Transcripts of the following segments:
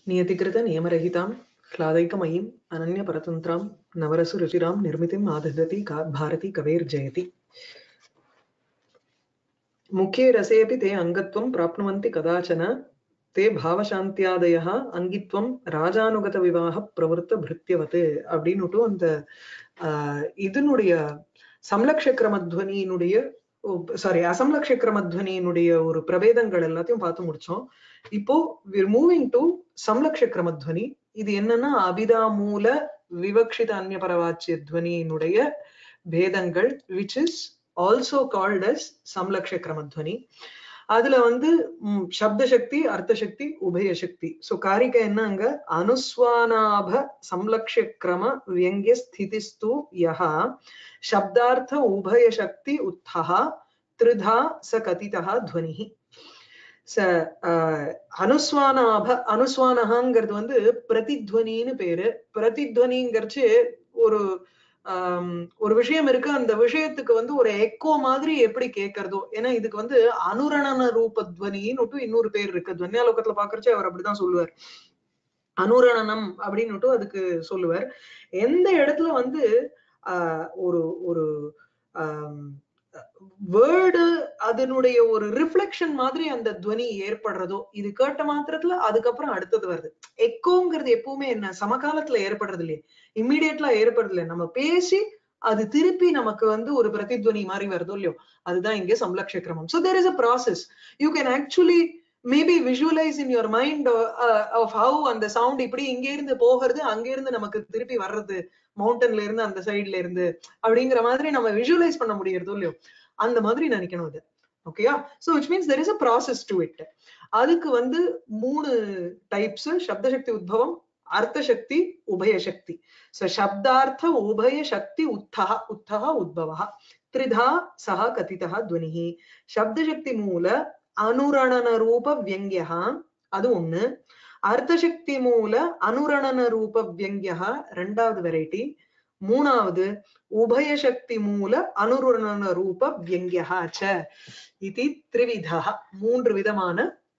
नियतिकृत नियमरहितां ह्लादैकमयीम् अनन्यपरतन्त्रां नवरसु रुचिरां निर्मितिम् आदधति का भारती कवेर्जयति मुखे रसेऽपि ते अङ्गत्वं प्राप्नुवन्ति कदाचन ते भावशान्त्यादयः அங்கித்வம் ராஜானுகத விவாக பிரவருத்த பிருத்தியவத் அப்படின்னுட்டு அந்த ஆஹ் இதனுடைய சம்லக்ஷக்கிரமத்வனியினுடைய சாரி அசம்லக்ஷக்கிரமத்வனியினுடைய ஒரு பிரபேதங்கள் எல்லாத்தையும் பார்த்து முடிச்சோம் இப்போ மூவிங் டு சம்லக்ஷக்கிரமத்வனி இது என்னன்னா அபிதா மூல விவக்ஷித அந்நியபரவாச்சிய துவனியினுடைய பேதங்கள் which is also called as சம்லக்ஷக்கிரமத்வனி அதுல வந்து சப்த சக்தி அர்த்த சக்தி உபய சக்தி சோ காரிக்க என்ன அங்க அனுஸ்வானாப சம்லக்ஷ கிரம வியங்கிய ஸ்திதிஸ்து யஹா சப்தார்த்த உபய சக்தி உத்தஹா த்ரிதா ச கதிதா துவனிஹி ச அனுஸ்வானாப அனுஸ்வானகாங்கிறது வந்து பிரதித்வனின்னு பேரு பிரதித்வனிங்கிறச்சு ஒரு ஒரு விஷயம் இருக்கு அந்த விஷயத்துக்கு வந்து ஒரு எக்கோ மாதிரி எப்படி கேட்கறதோ ஏன்னா இதுக்கு வந்து அனுரணன ரூப துவனின்னு இன்னொரு பேர் இருக்கு துவன்யாலோகத்துல பாக்குறச்சு அவர் அப்படிதான் சொல்லுவார் அனுரணனம் அப்படின்னு அதுக்கு சொல்லுவார் எந்த இடத்துல வந்து ஆஹ் ஒரு ஒரு ஆஹ் வேர்டு அதனுடைய ஒரு ரிஃப்ளெக்ஷன் மாதிரி அந்த துவனி ஏற்படுறதோ இது கேட்ட மாத்திரத்துல அதுக்கப்புறம் அடுத்தது வருது எக்கோங்கிறது எப்பவுமே என்ன சமகாலத்துல ஏற்படுறது இல்லையே இம்மிடியட்லா ஏற்படுறது இல்லை நம்ம பேசி அது திருப்பி நமக்கு வந்து ஒரு பிரதித்வனி மாதிரி வருதோ இல்லையோ அதுதான் இங்க சம்லக்ஷக்கிரமம் so there is a process you can actually maybe visualise in your mind of how அந்த சவுண்ட் இப்படி இங்க இருந்து போகிறது அங்க இருந்து நமக்கு திருப்பி வர்றது மவுண்டன்ல இருந்து அந்த சைட்ல இருந்து அப்படிங்கிற மாதிரி நம்ம விஷுவலைஸ் பண்ண முடியறதோ இல்லையோ அந்த மாதிரி நினைக்கணும் இது ஓகேயா so which means there is a process to it அதுக்கு வந்து மூணு டைப்ஸ் சப்தசக்தி உத்பவம் அர்த்த சக்தி உபய சக்தி சோ சப்தார்த்த உபய சக்தி உத்தா உத்தா உத்பவ த்ரிதா சஹ கதிதா துவனிஹி சப்தசக்தி மூல அனுரணன ரூப வியங்கியா அது ஒண்ணு அர்த்தசக்தி மூல அனுரணன ரூப வியங்கியா ரெண்டாவது வெரைட்டி மூணாவது உபயசக்தி மூல அனுரணன ரூப வியங்கியா ச இது த்ரிவிதா மூன்று விதமான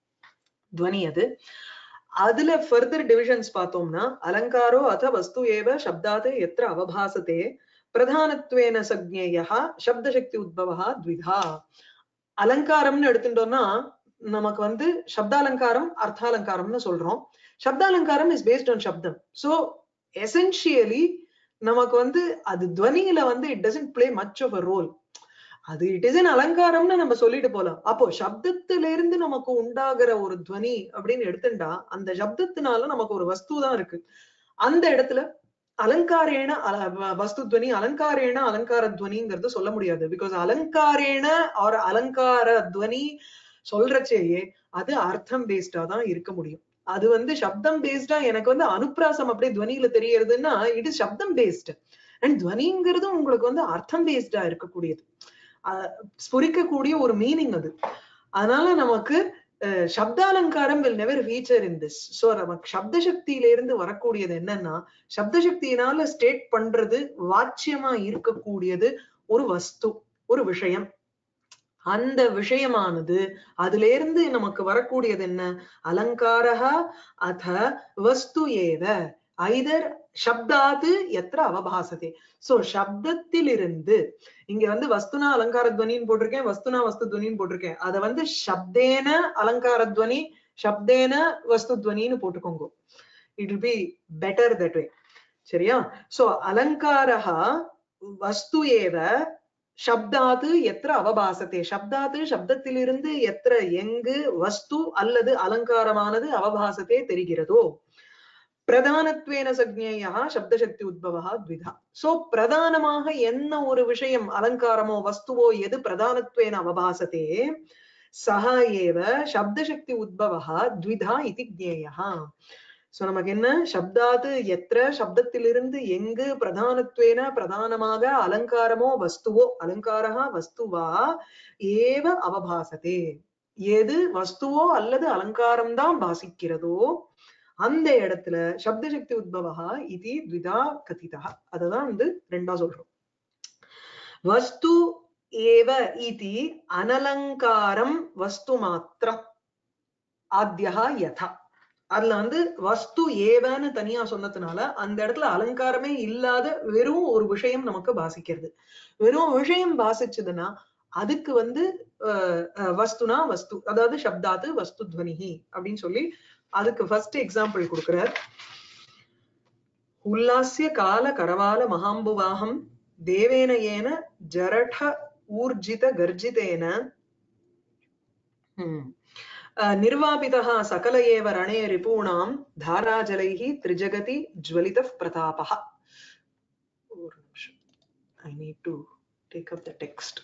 துவனி அது அதுல ஃபர்தர் டிவிஷன்ஸ் பார்த்தோம்னா அலங்காரோ அத வஸ்து ஏவ சப்தாத் எத்திர அவபாசத்தே பிரதானத்வேன சக்ஞேயா சப்தசக்தி உத்பவா த்விதா அலங்காரம்னு எடுத்துட்டோம்னா நமக்கு வந்து சப்தாலங்காரம் அர்த்தாலங்காரம்னு சொல்றோம் சப்தாலங்காரம் இஸ் பேஸ்ட் ஆன் சப்தம் சோ எசென்சியலி நமக்கு வந்து அது துவனியில வந்து it doesn't play much of a role அது இட் இஸ் அன் அலங்காரம்னு நம்ம சொல்லிட்டு போலாம் அப்போ சப்தத்துல இருந்து நமக்கு உண்டாகிற ஒரு துவனி அப்படின்னு எடுத்துட்டா அந்த சப்தத்தினால நமக்கு ஒரு வஸ்து தான் இருக்கு அந்த இடத்துல அலங்காரேன வஸ்து துவனி அலங்காரேன அலங்கார துவனிங்கிறது சொல்ல முடியாது பிகாஸ் அலங்காரேன ஒரு அலங்கார துவனி சொல்றச்சேயே அது அர்த்தம் பேஸ்டா தான் இருக்க முடியும் அது வந்து சப்தம் பேஸ்டா எனக்கு வந்து அனுப்பிராசம் அப்படியே துவனியில தெரியறதுன்னா இட் இஸ் சப்தம் பேஸ்ட் அண்ட் துவனிங்கிறது உங்களுக்கு வந்து அர்த்தம் பேஸ்டா இருக்கக்கூடியது ஸ்புரிக்கக்கூடிய ஒரு மீனிங் அது அதனால நமக்கு சப்தாலங்காரம் will never feature in this so நமக்கு சப்த சக்தியில இருந்து வரக்கூடியது என்னன்னா சப்த சக்தியினால ஸ்டேட் பண்றது வாச்சியமா இருக்கக்கூடியது ஒரு வஸ்து ஒரு விஷயம் அந்த விஷயமானது அதுல இருந்து நமக்கு வரக்கூடியது என்ன அலங்காரா அத வஸ்து ஏவ ஐதர் சப்தாது எத்திர அவபாசதே சோ சப்தத்திலிருந்து இங்க வந்து வஸ்துனா அலங்கார துவனின்னு போட்டிருக்கேன் வஸ்துனா வஸ்து துவனின்னு போட்டிருக்கேன் அத வந்து சப்தேன அலங்கார துவனி சப்தேன வஸ்து துவனின்னு போட்டுக்கோங்க it will be better that way சரியா சோ அலங்காரா வஸ்து ஏவ சப்தாது எத்திர அவபாசத்தே சப்தாது சப்தத்திலிருந்து எத்திர எங்கு வஸ்து அல்லது அலங்காரமானது அவபாசத்தே தெரிகிறதோ பிரதானத்வேன சக்ஞேயா சப்தசக்தி உத்பவா த்விதா சோ பிரதானமாக என்ன ஒரு விஷயம் அலங்காரமோ வஸ்துவோ எது பிரதானத்வேன அவபாசத்தே சஹ ஏவ சப்தசக்தி உத்பவா த்விதா இது ஜேயா சோ நமக்கு என்ன சப்தாது எத்திர சப்தத்திலிருந்து எங்கு பிரதானத்வேன பிரதானமாக அலங்காரமோ வஸ்துவோ அலங்காரா வஸ்துவா ஏவ அவபாசத்தே எது வஸ்துவோ அல்லது அலங்காரம் தான் பாசிக்கிறதோ அந்த இடத்துல சப்த சக்தி உத்பவா இது த்விதா கதிதா அததான் வந்து ரெண்டா சொல்றோம் வஸ்து ஏவ இது அனலங்காரம் வஸ்து மாத்திரம் ஆத்யா யதா அதுல வந்து வஸ்து ஏவன்னு தனியா சொன்னதுனால அந்த இடத்துல அலங்காரமே இல்லாத வெறும் ஒரு விஷயம் நமக்கு பாசிக்கிறது வெறும் விஷயம் பாசிச்சதுன்னா அதுக்கு வந்து அஹ், அஹ், வஸ்துனா வஸ்து அதாவது சப்தாத்து வஸ்து துவனிஹி அப்படின்னு சொல்லி அதுக்கு ஃபர்ஸ்ட் எக்ஸாம்பிள் கொடுக்கிறார் உல்லாசிய கால கரவால மகாம்புவாகம் தேவேன ஏன ஜரட ஊர்ஜித கர்ஜிதேன ஹம், அஹ், நிர்வாபிதः सकल एव रणे रिपूणां धाराजलैः त्रिजगति ज्वलितः प्रतापः ஒரு நிமிஷம் I need to take up the text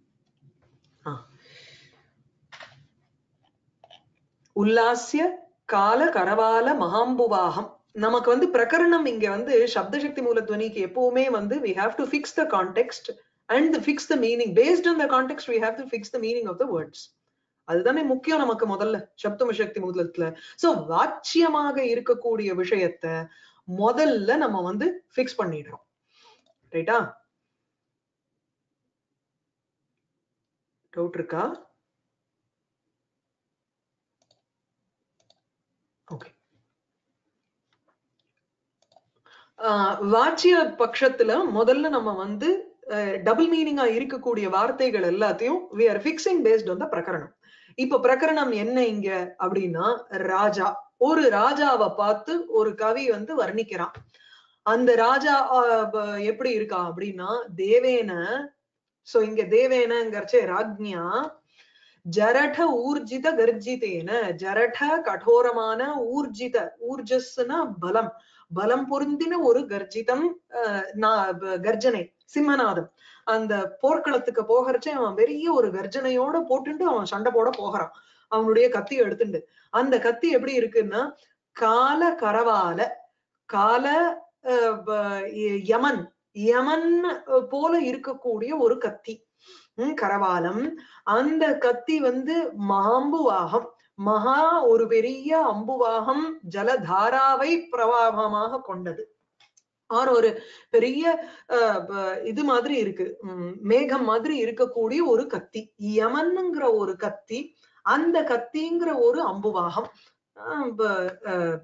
உல்லாசிய கால கரவால மகாம்புவாகம் நமக்கு வந்து பிரகரணம் இங்க வந்து சப்தசக்தி மூலத்வனிக்கு எப்பவுமே வந்து we have to fix the context and fix the meaning based on the context we have to fix the meaning of the words அதுதானே முக்கியம் நமக்கு முதல்ல சப்தம சக்தி மூலத்துல சோ வாச்சியமாக இருக்கக்கூடிய விஷயத்த முதல்ல நம்ம வந்து ஃபிக்ஸ் பண்ணிடுறோம் ரைட்டா டவுட் இருக்கா ஓகே வாச்சிய பட்சத்துல முதல்ல நம்ம வந்து டபுள் மீனிங்கா இருக்கக்கூடிய வார்த்தைகள் எல்லாத்தையும் we are fixing based on the பிரகரணம் இப்ப பிரகரணம் என்ன இங்க அப்படின்னா ராஜா ஒரு ராஜாவை பார்த்து ஒரு கவி வந்து வர்ணிக்கிறான் அந்த ராஜா ஆஹ், ப- எப்படி இருக்கா அப்படின்னா தேவேன சோ இங்க தேவேனங்கிறச்சே ராஜ்ஞா ஜரட ஊர்ஜித கர்ஜிதேன ஜரட கடோரமான ஊர்ஜித ஊர்ஜஸ்னா பலம் பலம் பொருந்தின ஒரு கர்ஜிதம் அஹ், நா- ப- கர்ஜனை சிம்மநாதம் அந்த போர்க்களத்துக்கு போகிறச்சே அவன் பெரிய ஒரு கர்ஜனையோட போட்டுட்டு அவன் சண்டை போட போகிறான் அவனுடைய கத்தி எடுத்துண்டு அந்த கத்தி எப்படி இருக்குன்னா கால கரவால கால அஹ், ப- யமன் யமன் அஹ், போல இருக்கக்கூடிய ஒரு கத்தி உம் கரவாலம் அந்த கத்தி வந்து மகாம்புவாகம் மகா ஒரு பெரிய அம்புவாகம் ஜலதாராவை பிரவாகமாக கொண்டது ஆர் ஒரு பெரிய அஹ், ப- இது மாதிரி இருக்கு உம், மேகம் மாதிரி இருக்கக்கூடிய ஒரு கத்தி யமன்ங்கிற ஒரு கத்தி அந்த கத்திங்கிற ஒரு அம்புவாகம் அஹ், ப- அஹ்,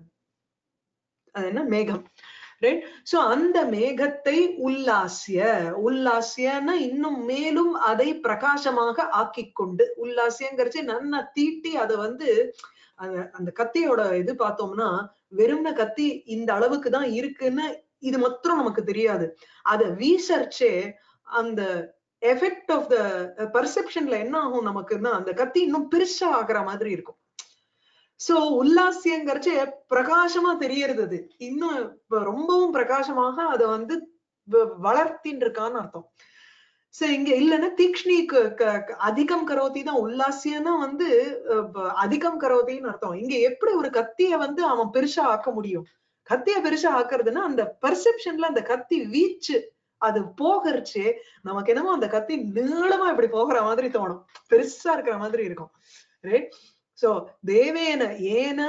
அது என்ன மேகம் ரைட் சோ அந்த மேகத்தை உல்லாசிய உல்லாசியன்னா இன்னும் மேலும் அதை பிரகாசமாக ஆக்கிக் கொண்டு உல்லாசியங்கிறச்சு நன்னா தீட்டி அதை வந்து அந்த அந்த கத்தியோட இது பார்த்தோம்னா வெறும்ன கத்தி இந்த அளவுக்கு தான் இருக்குன்னு இது மாத்திரம் நமக்கு தெரியாது அத வீசர்ச்சே அந்த எஃபெக்ட் ஆஃப் த பர்செப்ஷன்ல என்ன ஆகும் நமக்குன்னா அந்த கத்தி இன்னும் பெருசா ஆகுற மாதிரி இருக்கும் சோ உல்லாசியங்கிறச்சு பிரகாசமா தெரியறது அது இன்னும் இப்ப ரொம்பவும் பிரகாசமாக அத வந்து வ- வளர்த்தின்னு இருக்கான்னு அர்த்தம் சோ இங்க இல்லைன்னா தீக்ஷ்ணி க- க- க- அதிகம் கரோதி தான் உல்லாசியன்னா வந்து அஹ், ப- அதிகம் கரோதின்னு அர்த்தம் இங்க எப்படி ஒரு கத்திய வந்து அவன் பெருசா ஆக்க முடியும் கத்திய பெருசா ஆக்குறதுன்னா அந்த பெர்செப்ஷன்ல அந்த கத்தி வீச்சு அது போகிறச்சு நமக்கு என்னமோ அந்த கத்தி நீளமா இப்படி போகிற மாதிரி தோணும் பெருசா இருக்கிற மாதிரி இருக்கும் ரைட் சோ தேவேன ஏன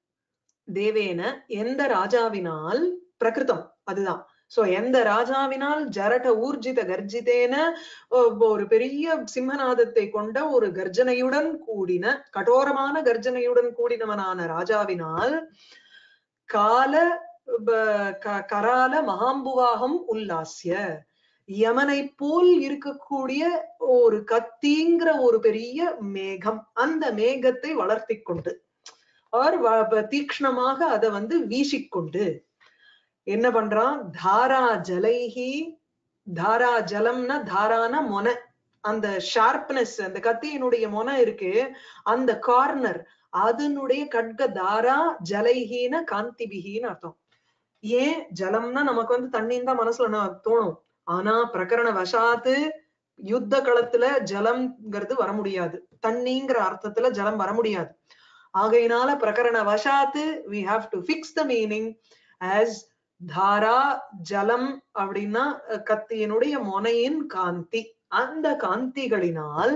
தேவேன எந்த ராஜாவினால் பிரகிருதம் அதுதான் சோ எந்த ராஜாவினால் ஜரட ஊர்ஜித கர்ஜிதேன ஒ- ஒரு பெரிய சிம்மநாதத்தை கொண்ட ஒரு கர்ஜனையுடன் கூடின கடோரமான கர்ஜனையுடன் கூடினவனான ராஜாவினால் கால ப- க- கரால மகாம்புவாகம் உல்லாசிய யமனை போல் இருக்கக்கூடிய ஒரு கத்திங்கிற ஒரு பெரிய மேகம் அந்த மேகத்தை வளர்த்தி கொண்டு ஆர் தீக்ஷ்ணமாக அதை வந்து வீசிக்கொண்டு என்ன பண்றான் தாரா ஜலைஹி தாரா ஜலம்னா தாரான மொன அந்த ஷார்ப்னஸ் அந்த கத்தியினுடைய மொன இருக்கு அந்த கார்னர் அதனுடைய கட்க தாரா ஜலைஹீன காந்திபிகின்னு அர்த்தம் ஏன் ஜலம்னா நமக்கு வந்து தண்ணின்னு தான் மனசுல நா- தோணும் ஆனா பிரகரண வசாத்து யுத்த களத்துல ஜலம்ங்கிறது வர முடியாது தண்ணிங்கிற அர்த்தத்துல ஜலம் வர முடியாது ஆகையினால பிரகரண வசாத்து we have to fix the meaning as தாரா ஜலம் அப்படின்னா அஹ், கத்தியினுடைய முனையின் காந்தி அந்த காந்திகளினால்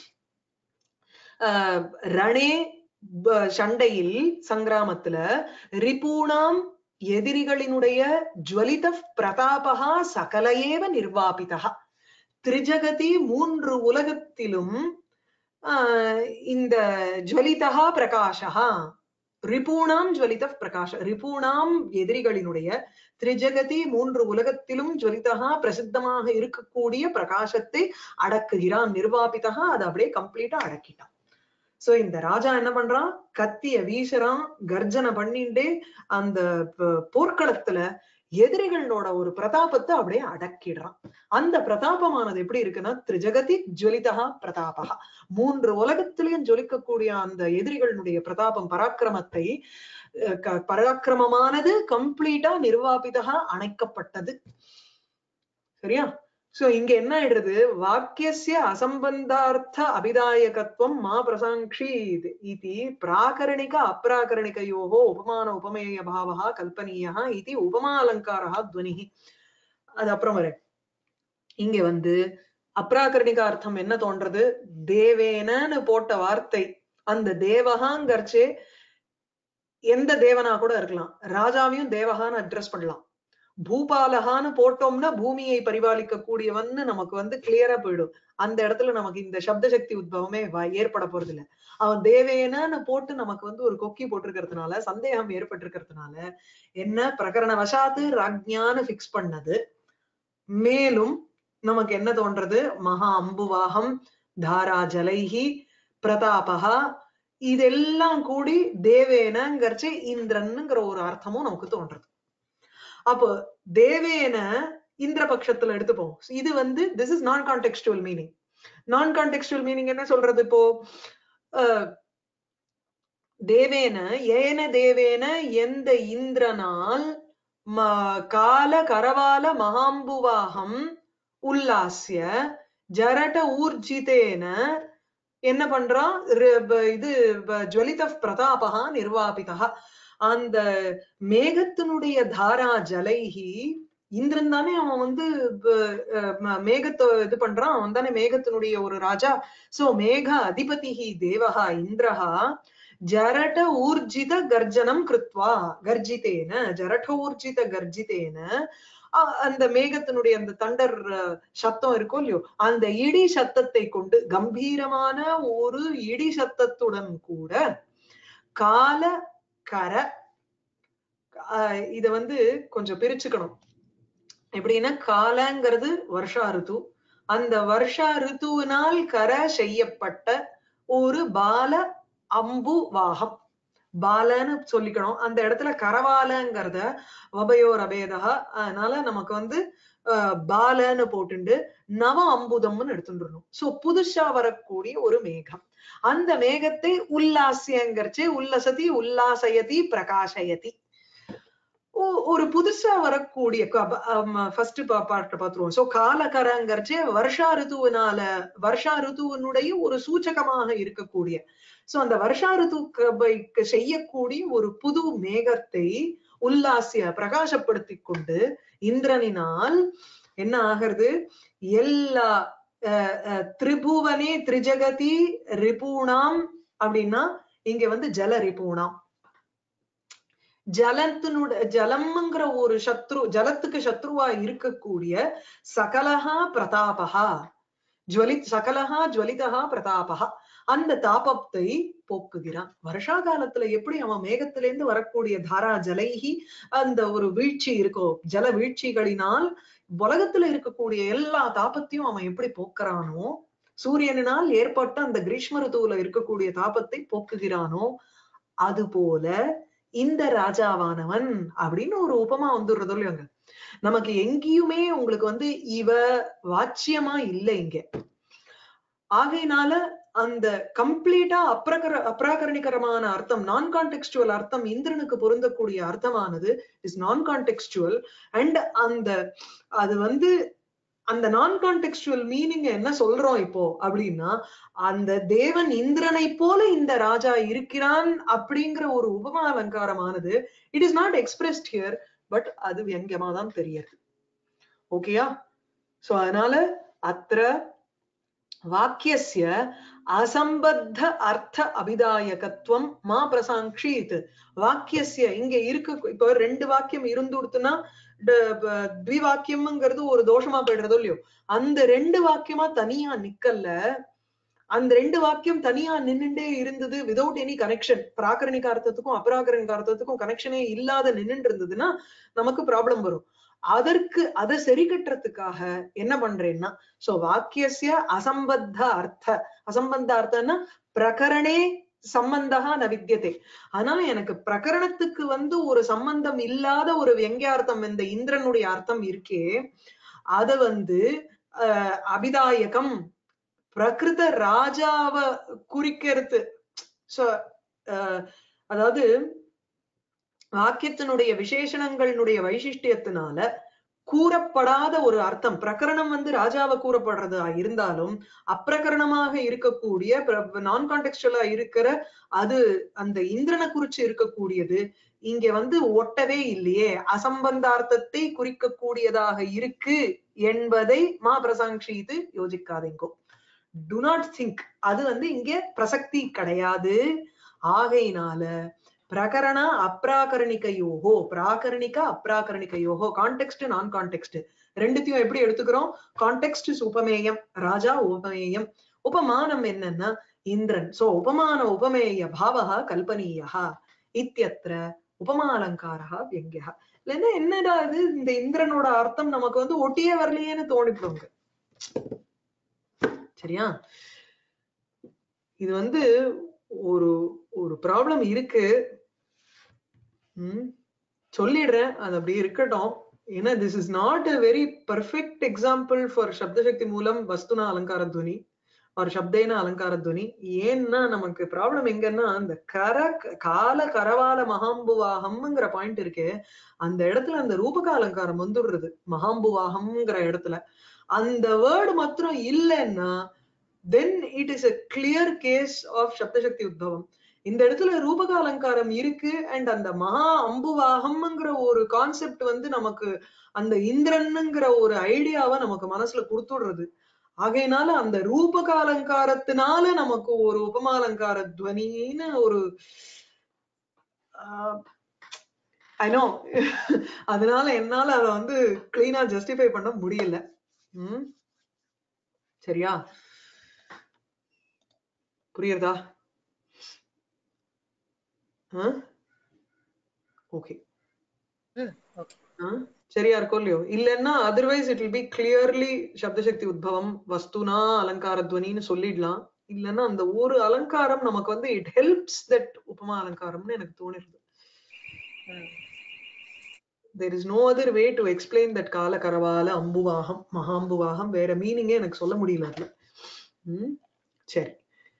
ஆஹ், ரணே ப- சண்டையில் சங்கிராமத்துல ரிபூணாம் எதிரிகளினுடைய ஜுவலித பிரதாபகா சகலையேவ நிர்வாபிதா திரிஜகதி மூன்று உலகத்திலும் ஆஹ் இந்த ஜுவலிதா பிரகாஷா ரிபூணாம் ஜுவலித பிரகாஷ ரிபூணாம் எதிரிகளினுடைய திரிஜகதி மூன்று உலகத்திலும் ஜுவலிதா பிரசித்தமாக இருக்கக்கூடிய பிரகாசத்தை அடக்குகிறான் நிர்வாபிதா அதை அப்படியே கம்ப்ளீட்டா அடக்கிட்டான் சோ இந்த ராஜா என்ன பண்றான் கத்திய வீசுறான் கர்ஜனை பண்ணிட்டு அந்த ப- போர்க்களத்துல எதிரிகளோட ஒரு பிரதாபத்தை அப்படியே அடக்கிடுறான் அந்த பிரதாபமானது எப்படி இருக்குன்னா திரிஜகதி ஜுவலிதா பிரதாபகா மூன்று உலகத்திலையும் ஜொலிக்கக்கூடிய அந்த எதிரிகளுடைய பிரதாபம் பராக்கிரமத்தை அஹ் க- பராக்கிரமமானது கம்ப்ளீட்டா நிர்வாபிதா அணைக்கப்பட்டது சரியா சோ இங்க என்ன ஆயிடுறது வாக்கியஸ்ய அசம்பந்தார்த்த அபிதாயகத்துவம் மா பிரசாங்ஷீத் இதி பிராகரணிக அப்ராகரணிகயோகோ உபமான உபமேய பாவா கல்பனீயா இது உபமாலங்காரா துவனிஹி அது அப்புறம் வரேன் இங்க வந்து அப்ராகரணிக அர்த்தம் என்ன தோன்றது தேவேனன்னு போட்ட வார்த்தை அந்த தேவகாங்கர்ச்சே எந்த தேவனா கூட இருக்கலாம் ராஜாவையும் தேவகான்னு அட்ரஸ் பண்ணலாம் பூபாலகான்னு போட்டோம்னா பூமியை பரிபாலிக்க கூடியவன்னு நமக்கு வந்து கிளியரா போயிடும் அந்த இடத்துல நமக்கு இந்த சப்த சக்தி உத்பவமே வ- ஏற்பட போறது இல்ல அவன் தேவேனன்னு போட்டு நமக்கு வந்து ஒரு கொக்கி போட்டிருக்கிறதுனால சந்தேகம் ஏற்பட்டிருக்கிறதுனால என்ன பிரகரண வசாத்து ராஜ்ஞான்னு பிக்ஸ் பண்ணது மேலும் நமக்கு என்ன தோன்றது மகா அம்புவாகம் தாரா ஜலைஹி பிரதாபகா இதெல்லாம் கூடி தேவேனங்கிறச்சு இந்திரன்னுங்கிற ஒரு அர்த்தமும் நமக்கு தோன்றது அப்போ தேவேன இந்திர பட்சத்துல எடுத்துப்போம் இது வந்து this is non contextual meaning non contextual meaning என்ன சொல்றது இப்போ அஹ், தேவேன ஏன தேவேன எந்த இந்திரனால் ம- கால கரவால மகாம்புவாகம் உல்லாசிய ஜரட ஊர்ஜிதேன என்ன பண்றான் ர- ப- இது ப- ஜுவலித பிரதாபகா நிர்வாபிதா அந்த மேகத்தினுடைய தாரா ஜலைஹி இந்திரன் தானே அவன் வந்து ப- அஹ் ம- மேகத்தை இது பண்றான் அவன் தானே மேகத்தினுடைய ஒரு ராஜா சோ மேக அதிபதிஹி தேவஹா இந்திரஹா ஜரட ஊர்ஜித கர்ஜனம் கிருத்வா கர்ஜிதேன ஜரட ஊர்ஜித கர்ஜிதேன அ- அந்த மேகத்தினுடைய அந்த தண்டர் அஹ், சத்தம் இருக்கும் இல்லையோ அந்த இடி சத்தத்தை கொண்டு கம்பீரமான ஒரு இடி சத்தத்துடன் கூட கால கர ஆஹ் இத வந்து கொஞ்சம் பிரிச்சுக்கணும் எப்படின்னா காலங்கிறது வருஷா ரித்து அந்த வருஷா ரித்துவினால் கர செய்யப்பட்ட ஒரு பால அம்பு வாகம் பாலன்னு சொல்லிக்கணும் அந்த இடத்துல கரவாலங்கிறத வபயோர் அபேதா அதனால நமக்கு வந்து ஆஹ் பாலன்னு போட்டுண்டு நவ அம்புதம்னு எடுத்துட்டுருணும் சோ புதுசா வரக்கூடிய ஒரு மேகம் அந்த மேகத்தை உல்லாசியங்கிறச்சு உல்லசதி உல்லாசயதி பிரகாசயதி ஒ- ஒரு புதுசா வரக்கூடிய ஃபர்ஸ்ட் பாட்டு பாத்துருவோம் சோ காலகரங்கிறச்சு வருஷா ரிதுவினால வருஷா ரிதுவனுடைய ஒரு சூச்சகமாக இருக்கக்கூடிய சோ அந்த வருஷா ரிதுக்கு செய்யக்கூடிய ஒரு புது மேகத்தை உல்லாசிய பிரகாசப்படுத்தி கொண்டு இந்திரனினால் என்ன ஆகிறது எல்லா அஹ், அஹ், திரிபுவனே திரிஜகதி ரிபூணாம் அப்படின்னா இங்க வந்து ஜல ரிபூணாம் ஜலத்தினுட ஜலம்ங்கிற ஒரு சத்ரு ஜலத்துக்கு சத்ருவா இருக்கக்கூடிய சகலஹா பிரதாபகா ஜுவலி சகலஹா ஜுவலிதா பிரதாபகா அந்த தாபத்தை போக்குகிறான் வருஷா காலத்துல எப்படி அவன் மேகத்திலிருந்து வரக்கூடிய தாரா ஜலைஹி அந்த ஒரு வீழ்ச்சி இருக்கோ ஜல வீழ்ச்சிகளினால் உலகத்துல இருக்கக்கூடிய எல்லா தாபத்தையும் அவன் எப்படி போக்குறானோ சூரியனினால் ஏற்பட்ட அந்த கிரீஷ்ம ருதுவுல இருக்கக்கூடிய தாபத்தை போக்குகிறானோ அது போல இந்த ராஜாவானவன் அப்படின்னு ஒரு உபமா வந்துடுறதோ இல்லையோங்க நமக்கு எங்கேயுமே உங்களுக்கு வந்து இவ வாச்சியமா இல்லை இங்க ஆகையினால அந்த கம்ப்ளீட்டா அப்ரகர அப்ராகரணிகரமான அர்த்தம் நான் கான்டெக்ஸ்டுவல் அர்த்தம் இந்திரனுக்கு பொருந்தக்கூடிய அர்த்தமானது இஸ் நான் கான்டெக்ஸ்டுவல் அண்ட் அந்த அது வந்து அந்த நான் கான்டெக்ஸ்டுவல் மீனிங் என்ன சொல்றோம் இப்போ அப்படின்னா அந்த தேவன் இந்திரனை போல இந்த ராஜா இருக்கிறான் அப்படிங்கிற ஒரு உபமா அலங்காரமானது it is not expressed here but அது வியங்கியமா தான் தெரியுது ஓகேயா சோ அதனால அத்திர வாக்கியஸ்ய அசம்பத்த அர்த்த அபிதாயகத்துவம் மா பிரசாங்ஷீத் வாக்கியஸ்ய இங்க இருக்கு இப்போ ரெண்டு வாக்கியம் இருந்துடுத்துனா த்விவாக்கியம்ங்கிறது ஒரு தோஷமா போயிடுறதோ இல்லையோ அந்த ரெண்டு வாக்கியமா தனியா நிக்கல்ல அந்த ரெண்டு வாக்கியம் தனியா நின்னுட்டே இருந்தது விதவுட் எனி கனெக்ஷன் பிராகரணிக அர்த்தத்துக்கும் அபராகரணிக அர்த்தத்துக்கும் கனெக்ஷனே இல்லாத நின்னுட்டு இருந்ததுன்னா நமக்கு ப்ராப்ளம் வரும் அதற்கு அதை சரி கட்டுறதுக்காக என்ன பண்றேன்னா சோ வாக்கியசிய அசம்பத்த அர்த்த அசம்பந்த அர்த்தம்னா பிரகரணே சம்பந்தகா ந வித்தியதே ஆனா எனக்கு பிரகரணத்துக்கு வந்து ஒரு சம்பந்தம் இல்லாத ஒரு வெங்கியார்த்தம் இந்த இந்திரனுடைய அர்த்தம் இருக்கே அத வந்து அஹ் அபிதாயகம் பிரகிருத ராஜாவ குறிக்கிறது சோ அதாவது வாக்கியத்தினுடைய விசேஷணங்களுடைய வைசிஷ்டியத்தினால கூறப்படாத ஒரு அர்த்தம் பிரகரணம் வந்து ராஜாவை கூறப்படுறதா இருந்தாலும் அப்பிரகரணமாக இருக்கக்கூடிய நான் கான்டெக்சுவலா இருக்கிற அது அந்த இந்திரனை குறிச்சு இருக்கக்கூடியது இங்க வந்து ஒட்டவே இல்லையே அசம்பந்தார்த்தத்தை குறிக்கக்கூடியதாக இருக்கு என்பதை மா பிரசாங்ஷீது யோசிக்காதீங்கோ டு நாட் திங்க் அது வந்து இங்க பிரசக்தி கிடையாது ஆகையினால பிரகரண அப்ராகரணிகையோகோ பிராகரணிக அப்ராகரணிகையோகோ கான்டெக்ட் நான் கான்டெக்ட் ரெண்டுத்தையும் எப்படி எடுத்துக்கிறோம் கான்டெக்ட் உபமேயம் ராஜா உபமேயம் உபமானம் என்னன்னா இந்திரன் சோ உபமான உபமேய பாவகா கல்பனீயா இத்தியத்திர உபமாலங்காரா வியங்கியா இல்லைன்னா என்னடா இது இந்த இந்திரனோட அர்த்தம் நமக்கு வந்து ஒட்டியே வரலையேன்னு தோணிப்படுங்க சரியா இது வந்து ஒரு ஒரு ப்ராப்ளம் இருக்கு உம் சொல்லிடுறேன் அது அப்படி இருக்கட்டும் ஏன்னா this is not a very perfect example for சப்தசக்தி மூலம் வஸ்துனா அலங்கார துவனி ஒரு சப்தேன அலங்கார துவனி ஏன்னா நமக்கு ப்ராப்ளம் எங்கன்னா அந்த கர கால கரவால மகாம்புவாகம்ங்கிற பாயிண்ட் இருக்கு அந்த இடத்துல அந்த ரூபக அலங்காரம் வந்துடுறது மகாம்புவாகம்ங்கிற இடத்துல அந்த வேர்டு மாத்திரம் இல்லைன்னா then it is a clear case of சப்தசக்தி உத்பவம் இந்த இடத்துல ரூபக அலங்காரம் இருக்கு அண்ட் அந்த மகா அம்புவாகம்ங்கிற ஒரு கான்செப்ட் வந்து நமக்கு அந்த இந்திரன்னுங்கிற ஒரு ஐடியாவை நமக்கு மனசுல கொடுத்துடுறது ஆகையினால அந்த ரூபக அலங்காரத்தினால நமக்கு ஒரு உபமாலங்கார துவனின்னு ஒரு ஐ நோ அதனால என்னால அதை வந்து கிளீனா ஜஸ்டிஃபை பண்ண முடியல உம் சரியா புரியுறதா ஓகே சரியா இருக்கும் இல்லையோ இல்லைன்னா otherwise it will be clearly சப்தசக்தி உத்பவம் வஸ்துனா அலங்கார துவனின்னு சொல்லிடலாம் இல்லைன்னா அந்த ஒரு அலங்காரம் நமக்கு வந்து இட் ஹெல்ப்ஸ் தட் உபமா அலங்காரம்னு எனக்கு தோணிருது there is no other way to explain that கால கரவால அம்புவாகம் மகாம்புவாகம் வேற மீனிங்கே எனக்கு சொல்ல முடியல அதுல உம் சரி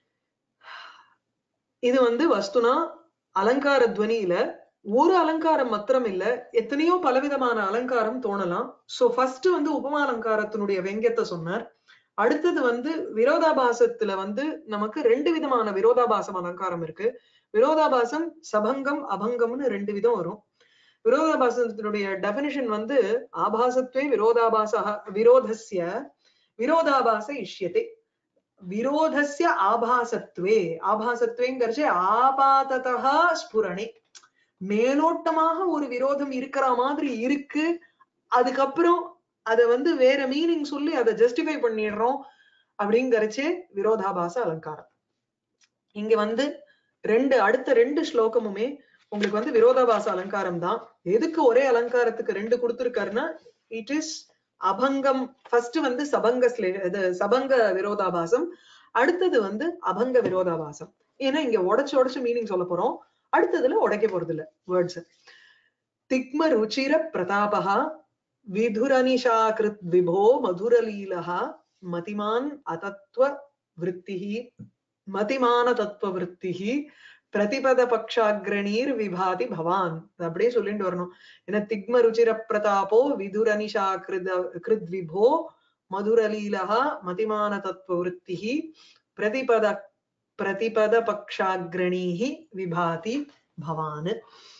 இது வந்து வஸ்துனா அலங்கார துவனியில ஒரு அலங்காரம் மாத்திரம் இல்ல எத்தனையோ பலவிதமான அலங்காரம் தோணலாம் சோ ஃபர்ஸ்ட் வந்து உபமா அலங்காரத்தினுடைய வெங்கத்தை சொன்னார் அடுத்தது வந்து விரோதாபாசத்துல வந்து நமக்கு ரெண்டு விதமான விரோதாபாசம் அலங்காரம் இருக்கு விரோதாபாசம் சபங்கம் அபங்கம்னு ரெண்டு விதம் வரும் விரோதாபாசத்தினுடைய டெபினிஷன் வந்து ஆபாசத்வே விரோதாபாச விரோதஸ்ய விரோதாபாச இஷ்யத்தை விரோதஸ்ய ஆபாசத்வே ஆபாசத்வேங்கிறச்சு ஆபாததா ஸ்புரணே மேலோட்டமாக ஒரு விரோதம் இருக்கிற மாதிரி இருக்கு அதுக்கப்புறம் அத வந்து வேற மீனிங் சொல்லி அதை ஜஸ்டிஃபை பண்ணிடுறோம் அப்படிங்கறச்சே விரோதாபாச அலங்காரம் இங்க வந்து ரெண்டு அடுத்த ரெண்டு ஸ்லோகமுமே உங்களுக்கு வந்து விரோதாபாச அலங்காரம் தான் எதுக்கு ஒரே அலங்காரத்துக்கு ரெண்டு கொடுத்திருக்காருன்னா இட் இஸ் அபங்கம் ஃபர்ஸ்ட் வந்து சபங்க இது சபங்க விரோதாபாசம் அடுத்தது வந்து அபங்க விரோதாபாசம் ஏன்னா இங்க உடைச்சு உடைச்சு மீனிங் சொல்ல போறோம் அடுத்ததுல உடைக்க போறது இல்ல வேர்ட்ஸ் திக்ம ருச்சிர பிரதாபகா விதுரனிஷாகிருத் விபோ மதுரலீலா மதிமான் அதத்வ விற்த்திஹி மதிமான தத்துவ விற்த்திஹி பிரதிபத பக்ஷாகிரணீர் விபாதி பவான் அப்படியே சொல்லிட்டு வரணும் ஏன்னா திக்ம ருச்சிர பிரதாபோ விதுரனிஷா கிருத கிருத் விபோ மதுரலீலா மதிமான தத்துவ விற்த்திஹி பிரதிபத பிரதிபத பக்ஷாகிரணீஹி விபாதி பவான்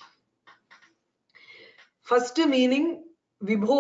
ஃபர்ஸ்ட் மீனிங் விபோ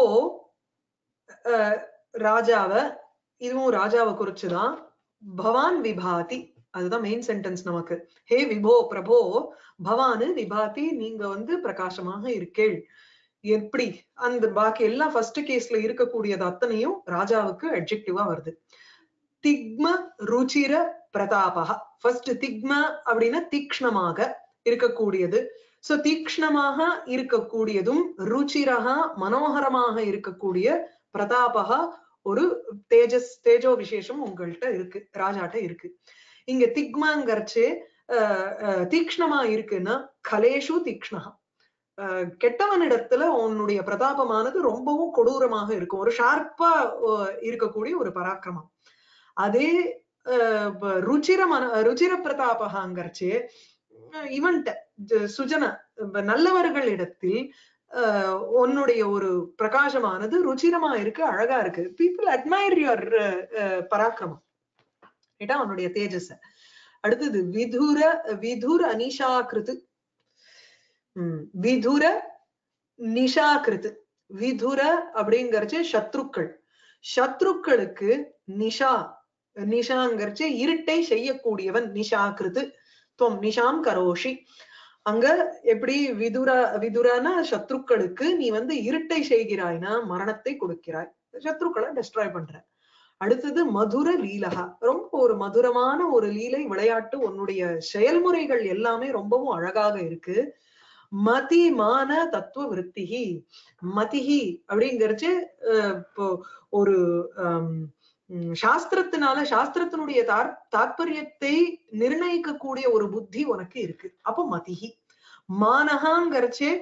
ராஜாவ இதுவும் ராஜாவை குறிச்சுதான் பவான் விபாதி அதுதான் மெயின் சென்டென்ஸ் நமக்கு ஹே விபோ பிரபோ பவானு விபாதி நீங்க வந்து பிரகாசமாக இருக்கேள் எப்படி அந்த பாக்கி எல்லாம் ஃபர்ஸ்ட் கேஸ்ல இருக்கக்கூடியது அத்தனையும் ராஜாவுக்கு அட்ஜெக்டிவா வருது திக்ம ருச்சிர பிரதாபக ஃபர்ஸ்ட் திக்ம அப்படின்னா தீக்ஷ்ணமாக இருக்கக்கூடியது சோ தீக்ஷ்ணமாக இருக்கக்கூடியதும் ருச்சிரகா மனோகரமாக இருக்கக்கூடிய பிரதாபகா ஒரு தேஜஸ் தேஜோ விசேஷம் உங்கள்கிட்ட இருக்கு ராஜாட்ட இருக்கு இங்க திக்மாங்கர்ச்சே தீக்ஷ்ணமா இருக்குன்னா கலேஷு தீக்ஷ்ணகா கெட்டவனிடத்துல உன்னுடைய பிரதாபமானது ரொம்பவும் கொடூரமாக இருக்கும் ஒரு ஷார்ப்பா இருக்கக்கூடிய ஒரு பராக்கிரமம் அதே ருச்சிர மன ருச்சிர பிரதாபகாங்கிறச்சே இவன்ட்ட சுஜன நல்லவர்களிடத்தில் உன்னுடைய ஒரு பிரகாசமானது ருச்சிரமா இருக்கு அழகா இருக்கு பீப்புள் அட்மைர் யுவர் பராக்கிரமம் ஏட்டா உன்னுடைய தேஜஸ அடுத்தது விதுர விதுர அனிஷாக்கிருத்து உம் விதுர நிஷாக்கிருத்து விதுர அப்படிங்கறச்சு சத்ருக்கள் சத்ருக்களுக்கு நிஷா நிஷாங்கிறச்சு இருட்டை செய்யக்கூடியவன் நிஷாக்கிருத்து துவம் நிஷாம் கரோஷி அங்க எப்படி விதுரா விதுரானா சத்ருக்களுக்கு நீ வந்து இருட்டை செய்கிறாய்னா மரணத்தை கொடுக்கிறாய் சத்ருக்களை டெஸ்ட்ராய் பண்ற அடுத்தது மதுர லீலகா ரொம்ப ஒரு மதுரமான ஒரு லீலை விளையாட்டு உன்னுடைய செயல்முறைகள் எல்லாமே ரொம்பவும் அழகாக இருக்கு மதி மான தத்துவ விற்த்திகி மதிஹி அப்படிங்கிறச்சு இப்போ ஒரு சாஸ்திரத்தினால சாஸ்திரத்தினுடைய தார் தாற்பயத்தை நிர்ணயிக்கக்கூடிய ஒரு புத்தி உனக்கு இருக்கு அப்போ மதிஹி மானகாங்கிறச்சே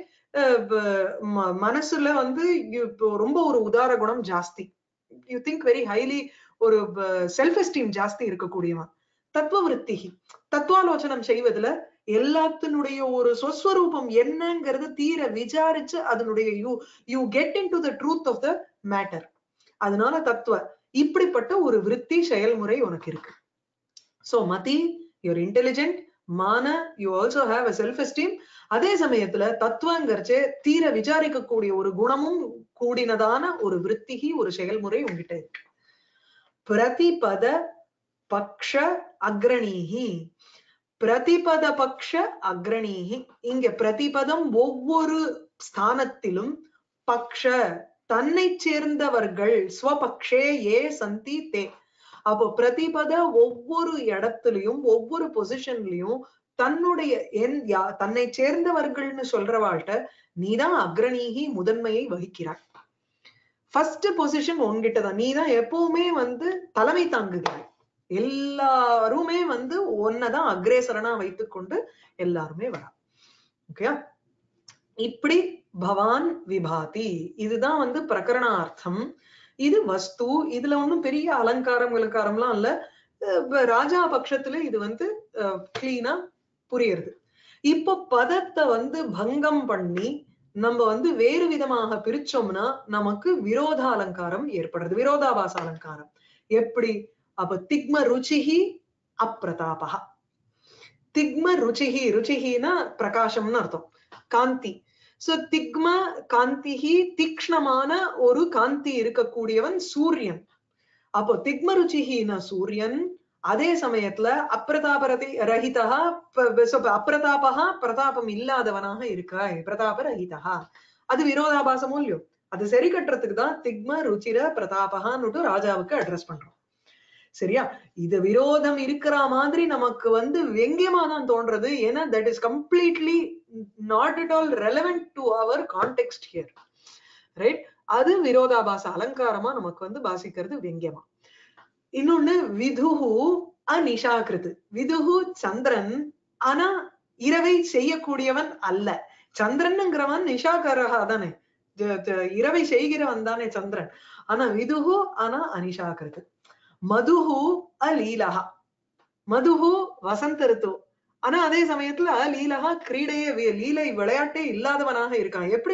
மனசுல வந்து ரொம்ப ஒரு உதார குணம் ஜாஸ்தி யூ திங்க் வெரி ஹைலி ஒரு செல்ஃப் எஸ்டீம் ஜாஸ்தி இருக்கக்கூடியவன் தத்துவ விற்த்திகி தத்துவாலோசனம் செய்வதுல எல்லாத்தினுடைய ஒரு சொஸ்வரூபம் என்னங்கிறது தீர விசாரிச்சு அதனுடைய you you get into the truth of the matter அதனால தத்துவ இப்படிப்பட்ட ஒரு விற்பி செயல்முறை உனக்கு இருக்கு சோ மதி யுவர் இன்டெலிஜென்ட் மான you also have a self esteem அதே சமயத்துல தத்துவங்கிறச்சே தீர விசாரிக்கக்கூடிய ஒரு குணமும் கூடினதான ஒரு விற்த்திகி ஒரு செயல்முறை உங்ககிட்ட இருக்கு பிரதிபத பக்ஷ அக்ரணீகி பிரதிபத பக்ஷ அக்ரணீகி இங்க பிரதிபதம் ஒவ்வொரு ஸ்தானத்திலும் பக்ஷ தன்னை சேர்ந்தவர்கள் ஸ்வபக்ஷே ஏ சந்தி தே அப்போ பிரதிபத ஒவ்வொரு இடத்துலயும் ஒவ்வொரு பொசிஷன்லயும் தன்னுடைய என் யா தன்னை சேர்ந்தவர்கள்னு சொல்றவாழ்கிட்ட நீதான் அக்ரணீகி முதன்மையை வகிக்கிறாய் ஃபர்ஸ்ட் பொசிஷன் உன்கிட்ட தான் நீதான் எப்பவுமே வந்து தலைமை தாங்குகிறாய் எல்லாருமே வந்து ஒன்னதான் அக்ரேசரனா வைத்துக்கொண்டு எல்லாருமே வரா ஓகே இப்படி பவான் விபாதி இதுதான் வந்து பிரகரணார்த்தம் இது வஸ்து இதுல ஒன்றும் பெரிய அலங்காரம் விலங்காரம்லாம் இல்ல ராஜா பட்சத்துல இது வந்து கிளீனா புரியுறது இப்போ பதத்தை வந்து பங்கம் பண்ணி நம்ம வந்து வேறு விதமாக பிரிச்சோம்னா நமக்கு விரோத அலங்காரம் ஏற்படுறது விரோதாபாச அலங்காரம் எப்படி அப்ப திக்ம ருச்சிஹி அப்பிரதாபா திக்ம ருச்சிஹி ருச்சிஹினா பிரகாசம்னு அர்த்தம் காந்தி சோ திக்ம காந்திஹி தீக்ஷ்ணமான ஒரு காந்தி இருக்கக்கூடியவன் சூரியன் அப்போ திக்ம ருச்சிஹினா சூரியன் அதே சமயத்துல அப்பிரதாபரதி ரஹிதா அப்பிரதாபகா பிரதாபம் இல்லாதவனாக இருக்காய் பிரதாப ரஹிதா அது விரோதாபாசமும் இல்லையோ அது சரி கட்டுறதுக்கு தான் திக்ம ருச்சிர பிரதாபகான்னுட்டு ராஜாவுக்கு அட்ரஸ் பண்றோம் சரியா இது விரோதம் இருக்கிற மாதிரி நமக்கு வந்து வெங்கியமா தான் தோன்றது ஏன்னா that is completely not at all relevant to our context here right அது விரோதாபாச அலங்காரமா நமக்கு வந்து பாசிக்கிறது வெங்கியமா இன்னொன்னு விதுகு அநிஷாகிருது விதுகு சந்திரன் ஆனா இரவை செய்யக்கூடியவன் அல்ல சந்திரனுங்கிறவன் நிஷாகரகா தானே இரவை செய்கிறவன் தானே சந்திரன் ஆனா விதுகு ஆனா அனிஷாகிருது மதுஹு அலீலகா மதுஹு வசந்த ரித்து ஆனா அதே சமயத்துல லீலகா கிரீடையே லீலை விளையாட்டே இல்லாதவனாக இருக்கான் எப்படி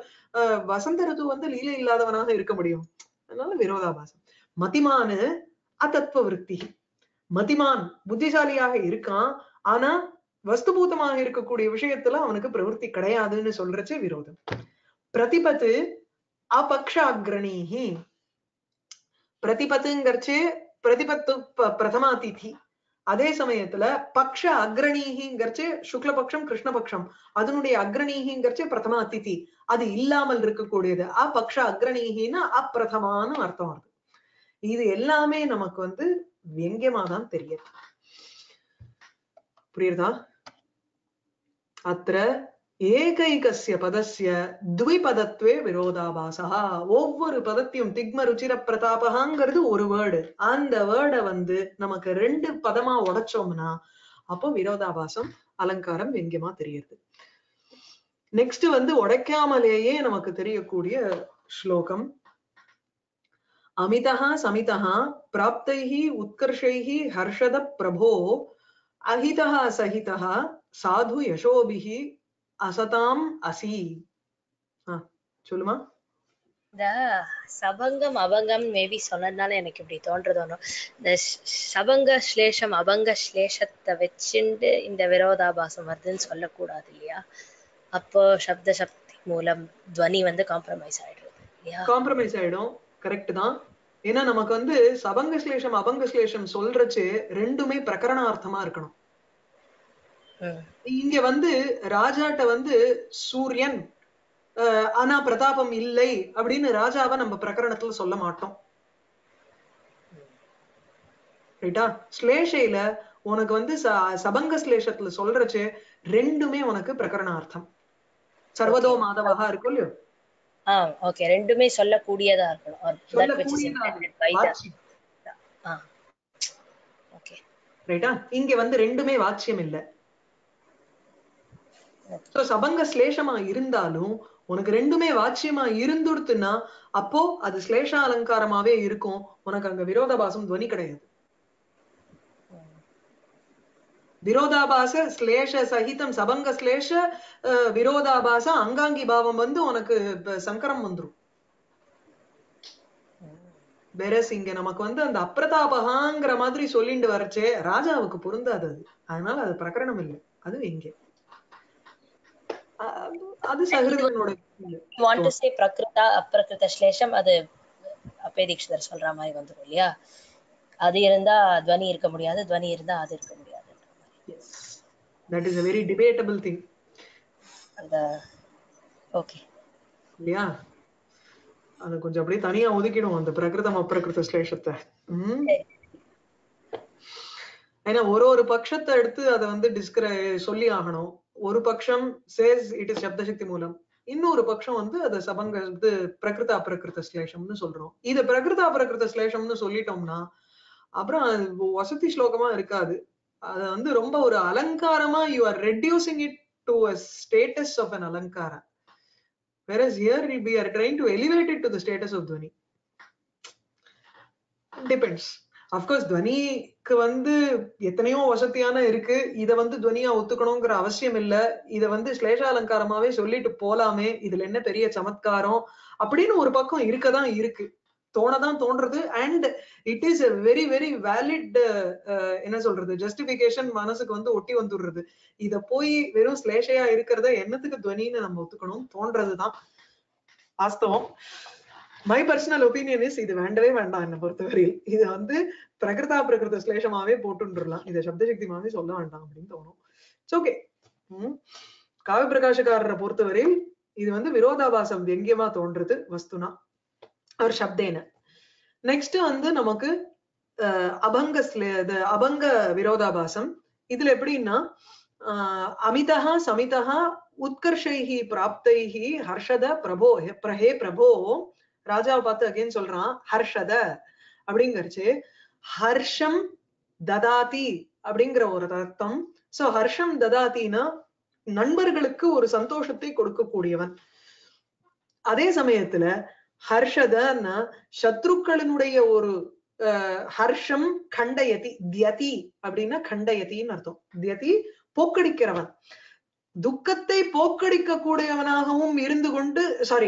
வசந்த ரித்து வந்து லீலை இல்லாதவனாக இருக்க முடியும் அதனால விரோதாபாசம் மதிமானு அதத்துவ விற்பி மதிமான் புத்திசாலியாக இருக்கான் ஆனா வஸ்துபூதமாக இருக்கக்கூடிய விஷயத்துல அவனுக்கு பிரவருத்தி கிடையாதுன்னு சொல்றச்சு விரோதம் பிரதிபத்து அபக்ஷ அக்ரணீஹி பிரதிபத்துங்கிறச்சு பிரதிபத்து பிரதமாதிதி அதே சமயத்துல பக்ஷ அக்ரணீகிங்கிறச்சு சுக்லபக்ஷம் கிருஷ்ணபக்ஷம் அதனுடைய அக்ரணீகிங்கிறச்சு பிரதம அதிதி அது இல்லாமல் இருக்கக்கூடியது அபக்ஷ அக்ரணீகின்னா அப்பிரதமான அர்த்தம் வருது இது எல்லாமே நமக்கு வந்து வியங்கியமா தான் தெரியுது புரியுதா அத்திர ஏகைகஸ்ய பதஸ்ய த்விபதத்வே விரோதாபாசா ஒவ்வொரு பதத்தையும் திக்ம ருச்சிர பிரதாபகாங்கிறது ஒரு வேர்டு அந்த வேர்டை வந்து நமக்கு ரெண்டு பதமா உடைச்சோம்னா அப்போ விரோதாபாசம் அலங்காரம் வெங்கியமா தெரியுது நெக்ஸ்ட் வந்து உடைக்காமலேயே நமக்கு தெரியக்கூடிய ஸ்லோகம் அமிதா சமிதா பிராப்தைஹி உத்கர்ஷைஹி ஹர்ஷத பிரபோ அஹிதா சகிதா சாது யசோபிஹி அசதாம் அசி ஆ, சொல்லுமா இந்த சபங்கம் அபங்கம் மேபி சொன்னதுனால எனக்கு இப்படி தோன்றது ஒண்ணும் இந்த ஷ்- சபங்க ஸ்லேஷம் அபங்க ஸ்லேஷத்தை வச்சுண்டு இந்த விரோதாபாசம் வருதுன்னு சொல்லக்கூடாது இல்லையா அப்போ சப்த சக்தி மூலம் துவனி வந்து காம்ப்ரமைஸ் ஆயிடுறது இல்லையா காம்ப்ரமைஸ் ஆயிடும் கரெக்ட் தான் ஏன்னா நமக்கு வந்து சபங்க ஸ்லேஷம் அபங்க ஸ்லேஷம் சொல்றச்சு ரெண்டுமே பிரகரணார்த்தமா இருக்கணும் ம் இங்க வந்து ராஜாட்ட வந்து சூரியன் அஹ், ஆனா பிரதாபம் இல்லை அப்படின்னு ராஜாவை நம்ம பிரகரணத்துல சொல்ல மாட்டோம் ரைட்டா ஸ்லேஷையில உனக்கு வந்து ச- சபங்க ஸ்லேஷத்துல சொல்றச்சு ரெண்டுமே உனக்கு பிரகரணார்த்தம் சர்வதோ மாதவகா இருக்கும் இல்லையோ ஆ ஓகே ரெண்டுமே சொல்லக்கூடியதா இருக்கணும் or that which is சொல்லக்கூடியதா intended by the வாட்சியம். ஆ ஓகே ரைட்டா இங்க வந்து ரெண்டுமே வாட்சியம் இல்ல சோ சபங்க ஸ்லேஷமா இருந்தாலும் உனக்கு ரெண்டுமே வாட்சியமா இருந்துடுத்துன்னா அப்போ அது ஸ்லேஷ அலங்காரமாவே இருக்கும் உனக்கு அங்க விரோதாபாசம் துவனி கிடையாது விரோதாபாச ஸ்லேஷ சகிதம் சபங்க ஸ்லேஷ அஹ், விரோதாபாச அங்காங்கி பாவம் வந்து உனக்கு இப்ப சங்கரம் வந்துரும் வெரஸ் இங்க நமக்கு வந்து அந்த அப்பிரதாபகாங்கிற மாதிரி சொல்லிட்டு வரச்சே ராஜாவுக்கு பொருந்தாது அது அதனால அது பிரகரணம் இல்லை அது இங்க அஹ், அது சகிருதனோட want to say பிரகிருதா அப்பிரகிருத ஸ்லேஷம் அது அப்பே தீக்ஷிதர் சொல்ற மாதிரி வந்துரும் இல்லையா அது இருந்தா துவனி இருக்க முடியாது துவனி இருந்தா அது இருக்க முடியாது that is a very debatable thing அந்த ஓகே இல்லையா அது கொஞ்சம் அப்படியே தனியா ஒதுக்கிடும் அந்த பிரகிருதம் அப்பிரகிருத ஸ்லேஷத்தை உம் ஏன்னா ஒரு ஒரு பட்சத்தை எடுத்து அதை வந்து டிஸ்கிர சொல்லி ஆகணும் ஒரு பட்சம் சேஸ் இட் இஸ் சப்தசக்தி மூலம் இன்னொரு பட்சம் வந்து அது சபங்க இது பிரகிருத அப்பிரகிருத ஸ்லேஷம்னு சொல்றோம் இது பிரகிருத அப்பிரகிருத ஸ்லேஷம்னு சொல்லிட்டோம்னா அப்புறம் அது வசதி ஸ்லோகமா இருக்காது அது வந்து ரொம்ப ஒரு அலங்காரமா you are reducing it to a status of an அலங்காரா whereas here we are trying to elevate it to the status of dhvani depends of course துவனிக்கு வந்து எத்தனையோ வசதியான இருக்கு இத வந்து துவனியா ஒத்துக்கணுங்கிற அவசியம் இல்ல இத வந்து ஸ்லேஷ அலங்காரமாவே சொல்லிட்டு போலாமே இதுல என்ன பெரிய சமத்காரம் அப்படின்னு ஒரு பக்கம் இருக்கதான் இருக்கு தோணதான் தோன்றது and it is a very very valid என்ன சொல்றது ஜஸ்டிபிகேஷன் மனசுக்கு வந்து ஒட்டி வந்துடுறது இத போய் வெறும் ஸ்லேஷையா இருக்கிறத என்னத்துக்கு துவனின்னு நம்ம ஒத்துக்கணும் தோன்றதுதான் வாஸ்தவம் மை பர்சனல் ஒப்பீனியன் இஸ் இது வேண்டவே வேண்டாம் என்னை பொறுத்தவரையில் இது வந்து பிரகிருதா பிரகிருத ஸ்லேஷமாவே போட்டுன்றலாம் இதை சப்தசக்திமாவே சொல்ல வேண்டாம் அப்படின்னு தோணும் இட்ஸ் ஓகே காவிய பிரகாஷக்காரரை பொறுத்தவரையில் இது வந்து விரோதாபாசம் வெங்கியமா தோன்றது வஸ்துனா அவர் சப்தேன நெக்ஸ்ட் வந்து நமக்கு அஹ், அபங்க ஸ்லே- இது அபங்க விரோதாபாசம் இதுல எப்படின்னா ஆஹ், அமிதா சமிதா உத்கர்ஷைஹி பிராப்தைஹி ஹர்ஷத பிரபோ ஹே பிர- ஹே பிரபோ ராஜாவை பார்த்து அகைன் சொல்றான் ஹர்ஷத அப்படிங்கறச்சு ஹர்ஷம் ததாதி அப்படிங்கிற ஒரு அர்த்தம் சோ ஹர்ஷம் ததாத்தினா நண்பர்களுக்கு ஒரு சந்தோஷத்தை கொடுக்கக்கூடியவன் அதே சமயத்துல ஹர்ஷதன்னா சத்ருக்களினுடைய ஒரு அஹ், ஹர்ஷம் கண்டயதி தியதி அப்படின்னா கண்டயத்தின்னு அர்த்தம் தியதி போக்கடிக்கிறவன் துக்கத்தை போக்கடிக்க கூடியவனாகவும் இருந்து கொண்டு சாரி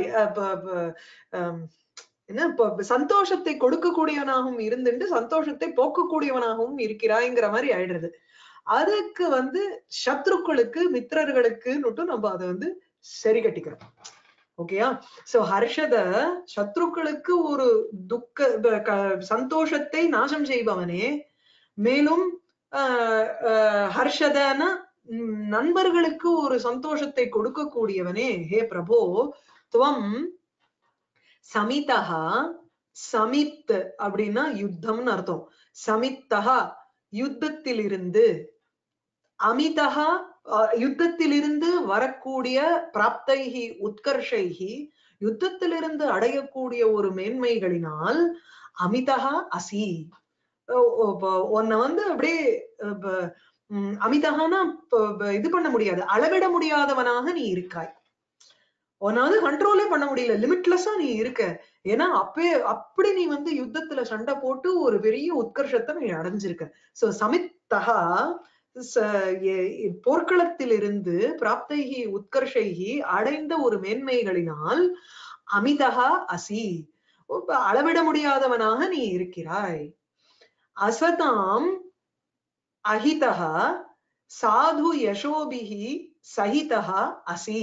என்ன இப்ப சந்தோஷத்தை கொடுக்கக்கூடியவனாகவும் இருந்துட்டு சந்தோஷத்தை போக்கக்கூடியவனாகவும் இருக்கிறாய்ங்கிற மாதிரி ஆயிடுறது அதுக்கு வந்து சத்ருக்களுக்கு மித்திரர்களுக்குன்னுட்டு நம்ம அதை வந்து சரி கட்டிக்கிறோம் ஓகேயா சோ ஹர்ஷத சத்ருக்களுக்கு ஒரு துக்க ப- க- சந்தோஷத்தை நாசம் செய்பவனே மேலும் ஆஹ் ஆஹ் ஹர்ஷதன ம், நண்பர்களுக்கு ஒரு சந்தோஷத்தை கொடுக்கக்கூடியவனே ஹே பிரபோ துவம் சமிதா சமித் அப்படின்னா யுத்தம்னு அர்த்தம் சமித்தகா யுத்தத்திலிருந்து அமிதகா அஹ், யுத்தத்திலிருந்து வரக்கூடிய பிராப்தைகி உத்கர்ஷைகி யுத்தத்திலிருந்து அடையக்கூடிய ஒரு மேன்மைகளினால் அமிதகா அசி ஓ- ஓ- ப- உன்னை வந்து அப்படியே அஹ், ப- உம், அமிதகானா ப- ப- இது பண்ண முடியாது அளவிட முடியாதவனாக நீ இருக்காய் உன்னாவது கண்ட்ரோலே பண்ண முடியல லிமிட்லெஸ்ஸா நீ இருக்க ஏன்னா அப்பே அப்படி நீ வந்து யுத்தத்துல சண்டை போட்டு ஒரு பெரிய உத்கர்ஷத்தை நீ அடைஞ்சிருக்க சோ சமித்தகா ச- எ- எ- போர்க்களத்திலிருந்து பிராப்தைகி உத்கர்ஷைகி அடைந்த ஒரு மேன்மைகளினால் அமிதகா அசி ஒப்ப அளவிட முடியாதவனாக நீ இருக்கிறாய் அசதாம் அஹிதா சாது யசோபிஹி சகிதா அசி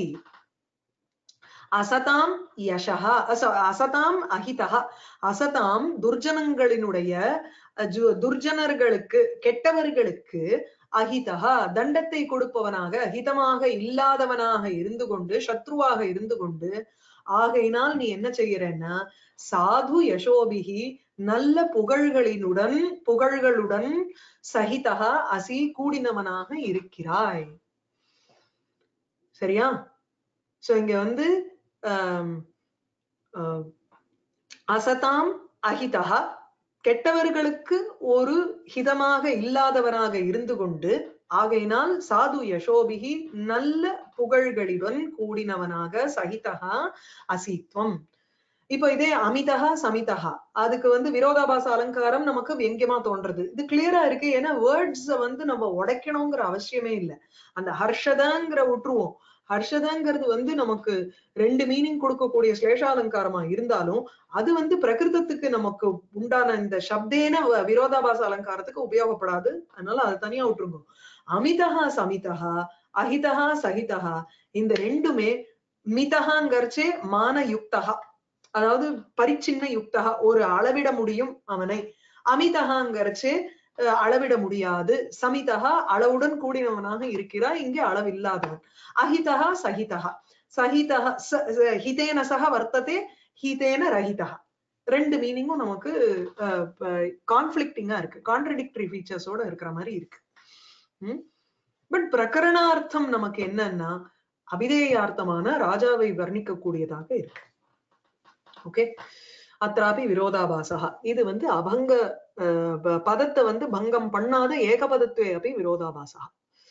அசதாம் யசஹா அச- அசதாம் அஹிதா அசதாம் துர்ஜனங்களினுடைய அஹ், ஜு- துர்ஜனர்களுக்கு கெட்டவர்களுக்கு அஹிதா தண்டத்தை கொடுப்பவனாக அஹிதமாக இல்லாதவனாக இருந்து கொண்டு சத்ருவாக இருந்து கொண்டு ஆகையினால் நீ என்ன செய்யறன்னா சாது யசோபிகி நல்ல புகழ்களினுடன் புகழ்களுடன் சகிதா அசி கூடினவனாக இருக்கிறாய் சரியா சோ இங்க வந்து ஆம், ஆஹ், அசதாம் அஹிதா கெட்டவர்களுக்கு ஒரு ஹிதமாக இல்லாதவனாக இருந்து கொண்டு ஆகையினால் சாது யசோபிகி நல்ல புகழ்களுடன் கூடினவனாக சகிதா அசித்வம் இப்போ இதே அமிதகா சமிதகா அதுக்கு வந்து விரோதாபாச அலங்காரம் நமக்கு வெங்கியமா தோன்றது இது கிளியரா இருக்கு ஏன்னா வேர்ட்ஸ் வந்து நம்ம உடைக்கணுங்கிற அவசியமே இல்லை அந்த ஹர்ஷதங்கிற விட்டுருவோம் ஹர்ஷதங்கிறது வந்து நமக்கு ரெண்டு மீனிங் கொடுக்கக்கூடிய ஸ்லேஷாலங்காரமா இருந்தாலும் அது வந்து பிரகிருதத்துக்கு நமக்கு உண்டான இந்த சப்தேன வ- விரோதாபாச அலங்காரத்துக்கு உபயோகப்படாது அதனால அது தனியா விட்டுருங்க அமிதகா சமிதகா அஹிதகா சகிதகா இந்த ரெண்டுமே மிதகாங்கர்ச்சே மான யுக்தகா அதாவது பரிச்சின்ன யுக்தகா ஒரு அளவிட முடியும் அவனை அமிதகாங்கர்ச்சே அஹ், அளவிட முடியாது சமிதகா அளவுடன் கூடினவனாக இருக்கிறாய் இங்கே அளவில்லாதவன் அஹிதகா சகிதகா சகிதகா ச- ச- ஹிதேன சக வர்த்ததே ஹிதேன ரஹிதா ரெண்டு மீனிங்கும் நமக்கு கான்ஃபிளிக்டிங்கா இருக்கு கான்ட்ரடிக்டரி ஃபீச்சர்ஸோட இருக்கிற மாதிரி இருக்கு பட் பிரகரணார்த்தம் நமக்கு என்னன்னா அபிதேயார்த்தமான ராஜாவை வர்ணிக்கக்கூடியதாக இருக்கு ஓகே அத்ராபி விரோதாபாசகா இது வந்து அபங்க அஹ், ப- பதத்தை வந்து பங்கம் பண்ணாத ஏகபதத்துவே அப்படி விரோதாபாசகா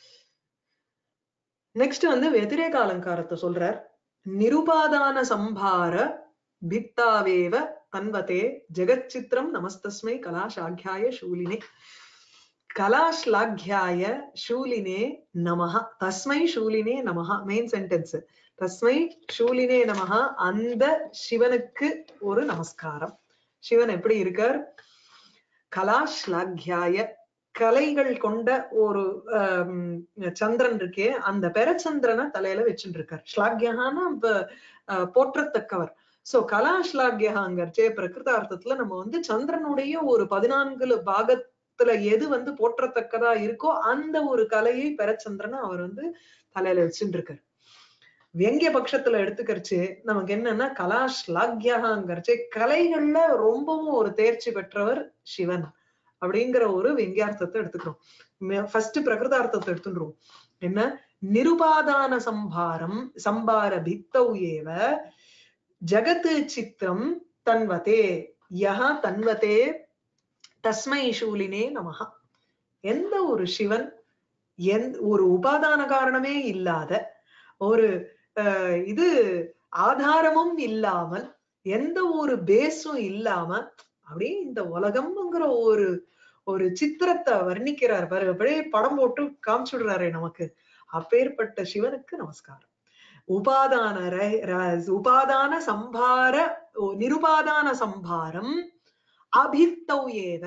நெக்ஸ்ட் வந்து வெதிரேக அலங்காரத்தை சொல்றார் நிருபாதான சம்பார பித்தாவேவ தன்வதே ஜெகச்சித்திரம் நமஸ்தஸ்மை கலாஷாக்கியாய சூலினே கலாஷ்லாக்கியாய சூலினே நமஹ தஸ்மை சூலினே நமஹ மெயின் சென்டென்ஸ் தஸ்மை சூலினே நமஹ அந்த சிவனுக்கு ஒரு நமஸ்காரம் சிவன் எப்படி இருக்கார் கலாஷ்லாக்கியாய கலைகள் கொண்ட ஒரு ஆம், சந்திரன் இருக்கே அந்த பெரச்சந்திரனை தலையில வச்சுட்டு இருக்கார் ஸ்லாக்கியகான போற்றத்தக்கவர் சோ கலா ஸ்லாக்கியகாங்கிறச்சே பிரகிருதார்த்தத்துல நம்ம வந்து சந்திரனுடைய ஒரு பதினான்கு பாகத்துல எது வந்து போற்றத்தக்கதா இருக்கோ அந்த ஒரு கலையை பெரச்சந்திரனை அவர் வந்து தலையில வச்சுட்டு இருக்காரு வெங்கிய பட்சத்துல எடுத்துக்கிறச்சு நமக்கு என்னன்னா கலா ஸ்லாக்கியகாங்கிறச்சே கலைகள்ல ரொம்பவும் ஒரு தேர்ச்சி பெற்றவர் சிவன் அப்படிங்கிற ஒரு வெங்கியார்த்தத்தை எடுத்துக்கிறோம் ஃபர்ஸ்ட் பிரகிருதார்த்தத்தை எடுத்துடுறோம் என்ன நிருபாதான சம்பாரம் சம்பார பித்தௌ ஏவ ஜகத்து சித்திரம் தன்வதே யஹ தன்வதே தஸ்மை சூலினே நமஹ எந்த ஒரு சிவன் எந்த ஒரு உபாதான காரணமே இல்லாத ஒரு அஹ், இது ஆதாரமும் இல்லாமல் எந்த ஒரு பேஸும் இல்லாம அப்படியே இந்த உலகம்ங்கிற ஒரு ஒரு சித்திரத்தை வர்ணிக்கிறார் பாரு அப்படியே படம் போட்டு காமிச்சுடுறாரு நமக்கு அப்பேற்பட்ட சிவனுக்கு நமஸ்காரம் உபாதான ர- ர- உபாதான சம்பார ஓ, நிருபாதான சம்பாரம் அபித்தௌ ஏவ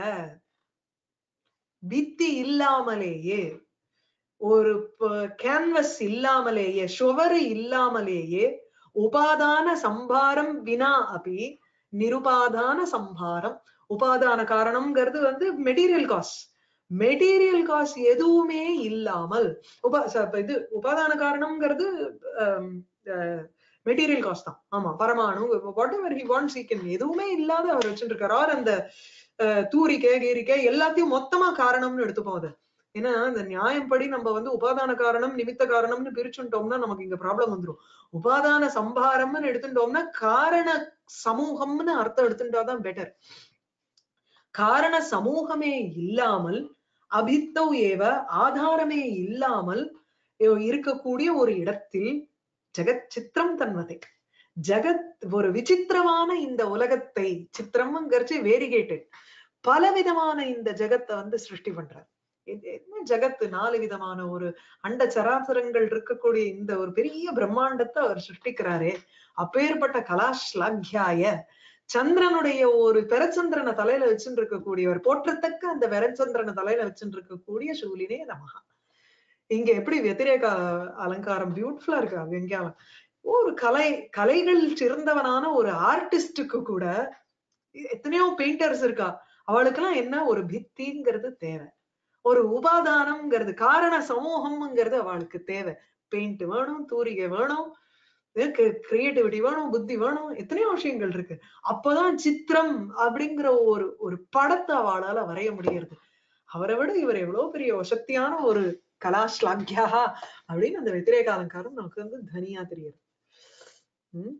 பித்தி இல்லாமலேயே ஒரு கேன்வஸ் இல்லாமலேயே சுவரு இல்லாமலேயே உபாதான சம்பாரம் வினா அபி நிருபாதான சம்பாரம் உபாதான காரணம்ங்கிறது வந்து மெட்டீரியல் காஸ்ட் மெட்டீரியல் காஸ்ட் எதுவுமே இல்லாமல் உபா ச- இப்ப இது உபாதான காரணம்ங்கிறது மெட்டீரியல் காஸ்ட் தான் ஆமா பரமாணு whatever he wants can எதுவுமே இல்லாத அவர் வச்சுட்டு இருக்காரு ஆர் அந்த அஹ், தூரிக்கை கீரிக்கை எல்லாத்தையும் மொத்தமா காரணம்னு எடுத்துப்போம் அது ஏன்னா இந்த நியாயம் படி நம்ம வந்து உபாதான காரணம் நிமித்த காரணம்னு பிரிச்சுட்டோம்னா நமக்கு இங்க ப்ராப்ளம் வந்துரும் உபாதான சம்பாரம்னு எடுத்துட்டோம்னா காரண சமூகம்னு அர்த்தம் எடுத்துட்டாதான் பெட்டர் காரண சமூகமே இல்லாமல் அபித்தவ் ஏவ ஆதாரமே இல்லாமல் இ- இருக்கக்கூடிய ஒரு இடத்தில் ஜெகத் சித்திரம் தன்வதை ஜெகத் ஒரு விசித்திரமான இந்த உலகத்தை சித்திரம்ங்கிறச்சு வேரிகேட்டட் பலவிதமான இந்த ஜெகத்தை வந்து சிருஷ்டி பண்றார் இது என்ன ஜெகத்து நாலு விதமான ஒரு அண்ட சராசரங்கள் இருக்கக்கூடிய இந்த ஒரு பெரிய பிரம்மாண்டத்தை அவர் சிருஷ்டிக்கிறாரே அப்பேற்பட்ட கலாஷ்லாக்கியாய சந்திரனுடைய ஒரு பெரச்சந்திரனை தலையில வச்சுட்டு இருக்கக்கூடியவர் போற்றத்தக்க அந்த பெரச்சந்திரனை தலையில வச்சுட்டு இருக்கக்கூடிய சூலினே நமகா இங்க எப்படி வெத்திரேக அலங்காரம் பியூட்டிஃபுல்லா இருக்கு வெங்கியாலம் ஒரு கலை கலைகள் சிறந்தவனான ஒரு ஆர்டிஸ்டுக்கு கூட எத்தனையோ பெயிண்டர்ஸ் இருக்கா அவளுக்கெல்லாம் என்ன ஒரு பித்திங்கிறது தேவை ஒரு உபாதானம்ங்கிறது காரண சமூகம்ங்கிறது அவளுக்கு தேவை பெயிண்ட் வேணும் தூரிகை வேணும் கிரியேட்டிவிட்டி வேணும் புத்தி வேணும் எத்தனையோ விஷயங்கள் இருக்கு அப்பதான் சித்திரம் அப்படிங்கிற ஒரு ஒரு படத்தை அவளால வரைய முடியறது அவரை விட இவர் எவ்வளவு பெரிய வசத்தியான ஒரு கலாஸ்லாக்கியா அப்படின்னு அந்த வெத்திரேக அலங்காரம் நமக்கு வந்து தனியா தெரியுது உம்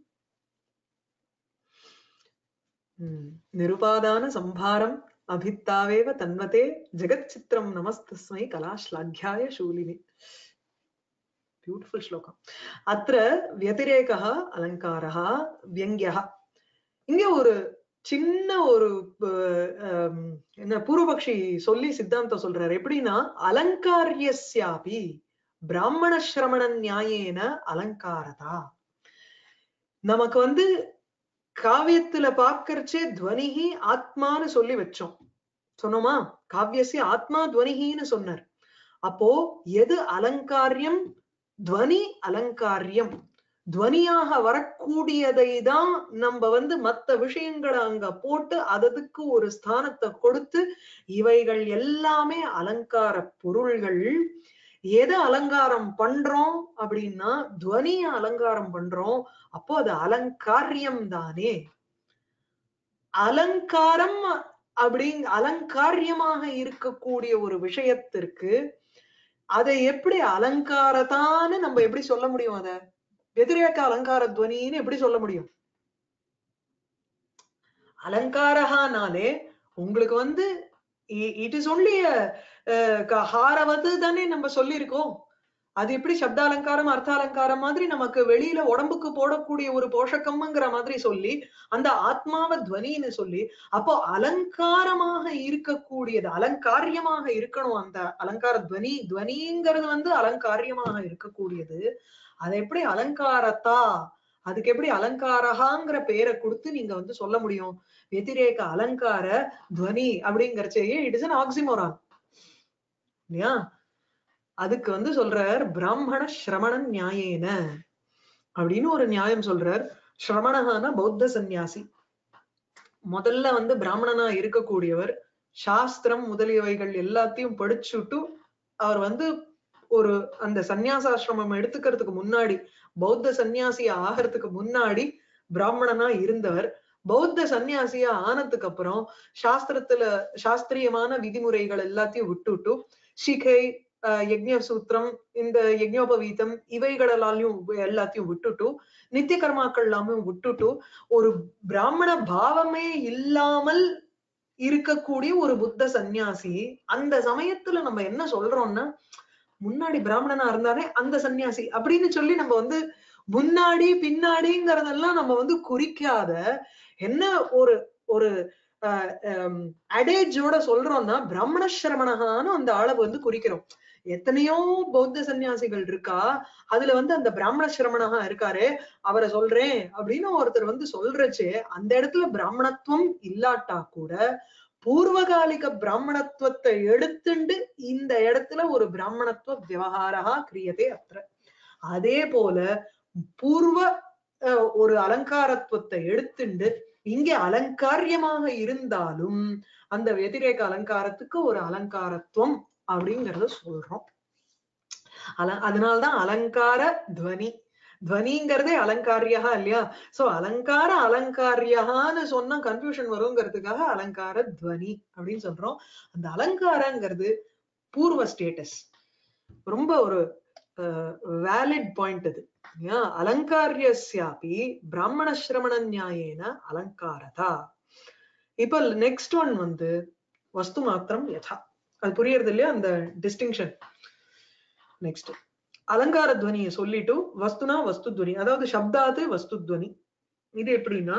உம் நிருபாதான சம்பாரம் அபித்தாவேவ தன்வதே ஜெகத் சித்திரம் நமஸ்தஸ்மை கலாஸ்லாக்கியாய சூலினி பியூட்டிஃபுல் ஸ்லோகம் அத்த व्यतिरेकः அலங்காரः வியங்கியः இங்க ஒரு சின்ன ஒரு அஹ், ஹம், என்ன பூர்வபக்ஷி சொல்லி சித்தாந்தம் சொல்றாரு எப்படின்னா அலங்காரியஸ்யாபி பிராமண சிரமண நியாயேன அலங்காரதா நமக்கு வந்து காவியத்துல பாக்கறச்சே துவனிகி ஆத்மான்னு சொல்லி வச்சோம் சொன்னோமா காவியசிய ஆத்மா துவனிகின்னு சொன்னார் அப்போ எது அலங்காரியம் துவனி அலங்காரியம் துவனியாக வரக்கூடியதை தான் நம்ம வந்து மத்த விஷயங்களை அங்க போட்டு அததுக்கு ஒரு ஸ்தானத்தை கொடுத்து இவைகள் எல்லாமே அலங்கார பொருள்கள் எதை அலங்காரம் பண்றோம் அப்படின்னா துவனிய அலங்காரம் பண்றோம் அப்போ அது அலங்காரியம் தானே அலங்காரம் அப்படிங் அலங்காரியமாக இருக்கக்கூடிய ஒரு விஷயத்திற்கு அதை எப்படி அலங்காரத்தான்னு நம்ம எப்படி சொல்ல முடியும் அத வெதிரேக்க அலங்கார துவனின்னு எப்படி சொல்ல முடியும் அலங்காரஹானாலே உங்களுக்கு வந்து இட் இஸ் ஒன்லி ஹாரவது தானே நம்ம சொல்லியிருக்கோம் அது எப்படி சப்த அலங்காரம் அர்த்த அலங்காரம் மாதிரி நமக்கு வெளியில உடம்புக்கு போடக்கூடிய ஒரு போஷக்கம்ங்கிற மாதிரி சொல்லி அந்த ஆத்மாவ துவனின்னு சொல்லி அப்போ அலங்காரமாக இருக்கக்கூடியது அலங்காரியமாக இருக்கணும் அந்த அலங்கார துவனி துவனிங்கிறது வந்து அலங்காரியமாக இருக்கக்கூடியது அதை எப்படி அலங்காரத்தா அதுக்கு எப்படி அலங்காரகாங்கிற பேரை கொடுத்து நீங்க வந்து சொல்ல முடியும் வெதிரேக அலங்கார துவனி அப்படிங்கறச்சேயே இட் இஸ் அன் ஆக்சிமோரான் இல்லையா அதுக்கு வந்து சொல்றார் பிராமண சிரமணன் நியாயேன அப்படின்னு ஒரு நியாயம் சொல்றார் ஸ்ரமணகான பௌத்த சந்நியாசி முதல்ல வந்து பிராமணனா இருக்கக்கூடியவர் சாஸ்திரம் முதலியவைகள் எல்லாத்தையும் படிச்சுட்டு அவர் வந்து ஒரு அந்த சந்நியாசாசிரமம் எடுத்துக்கிறதுக்கு முன்னாடி பௌத்த சந்நியாசியா ஆகிறதுக்கு முன்னாடி பிராமணனா இருந்தவர் பௌத்த சந்நியாசியா ஆனதுக்கு அப்புறம் சாஸ்திரத்துல சாஸ்திரியமான விதிமுறைகள் எல்லாத்தையும் விட்டுட்டு சிகை யஜ்ஞ சூத்திரம் இந்த யஜ்ஞோபவீதம் இவைகளெல்லாலையும் எல்லாத்தையும் விட்டுட்டு நித்திய கர்மாக்கள் எல்லாமே விட்டுட்டு ஒரு பிராமண பாவமே இல்லாமல் இருக்கக்கூடிய ஒரு புத்த சந்நியாசி அந்த சமயத்துல நம்ம என்ன சொல்றோம்னா முன்னாடி பிராமணனா இருந்தானே அந்த சந்நியாசி அப்படின்னு சொல்லி நம்ம வந்து முன்னாடி பின்னாடிங்கிறதெல்லாம் நம்ம வந்து குறிக்காத என்ன ஒரு ஒரு அடேஜோட சொல்றோம்னா பிராமண சிரமணகான்னு அந்த ஆளை வந்து குறிக்கிறோம் எத்தனையோ பௌத்த சன்னியாசிகள் இருக்கா அதுல வந்து அந்த பிராமண சிரமணகா இருக்காரு அவரை சொல்றேன் அப்படின்னு ஒருத்தர் வந்து சொல்றச்சு அந்த இடத்துல பிராமணத்துவம் இல்லாட்டா கூட பூர்வகாலிக பிராமணத்துவத்தை எடுத்துண்டு இந்த இடத்துல ஒரு பிராமணத்துவ விவகாரா கிரியதே அത്ര அதே போல பூர்வ ஒரு அலங்காரத்துவத்தை எடுத்துண்டு இங்கே அலங்காரியமாக இருந்தாலும் அந்த வெதிரேக அலங்காரத்துக்கு ஒரு அலங்காரத்துவம் அப்படிங்கறத சொல்றோம் அல அதனால்தான் அலங்கார துவனி துவனிங்கிறதே அலங்காரியா இல்லையா சோ அலங்கார அலங்காரியான்னு சொன்னா கன்ஃபியூஷன் வருங்கிறதுக்காக அலங்கார துவனி அப்படின்னு சொல்றோம் அந்த அலங்காரங்கிறது பூர்வ ஸ்டேட்டஸ் ரொம்ப ஒரு வேலிட் பாயிண்ட் அது இல்லையா அலங்காரியஸ்யாபி பிராமண சிரமண நியாயேன அலங்காரதா இப்ப நெக்ஸ்ட் ஒன் வந்து வஸ்து மாத்திரம் யதா அது புரியறது இல்லையா அந்த டிஸ்டிங்ஷன் நெக்ஸ்ட் அலங்கார துவனியை சொல்லிட்டு வஸ்துனா வஸ்து துவனி அதாவது சப்தாது வஸ்து துவனி இது எப்படின்னா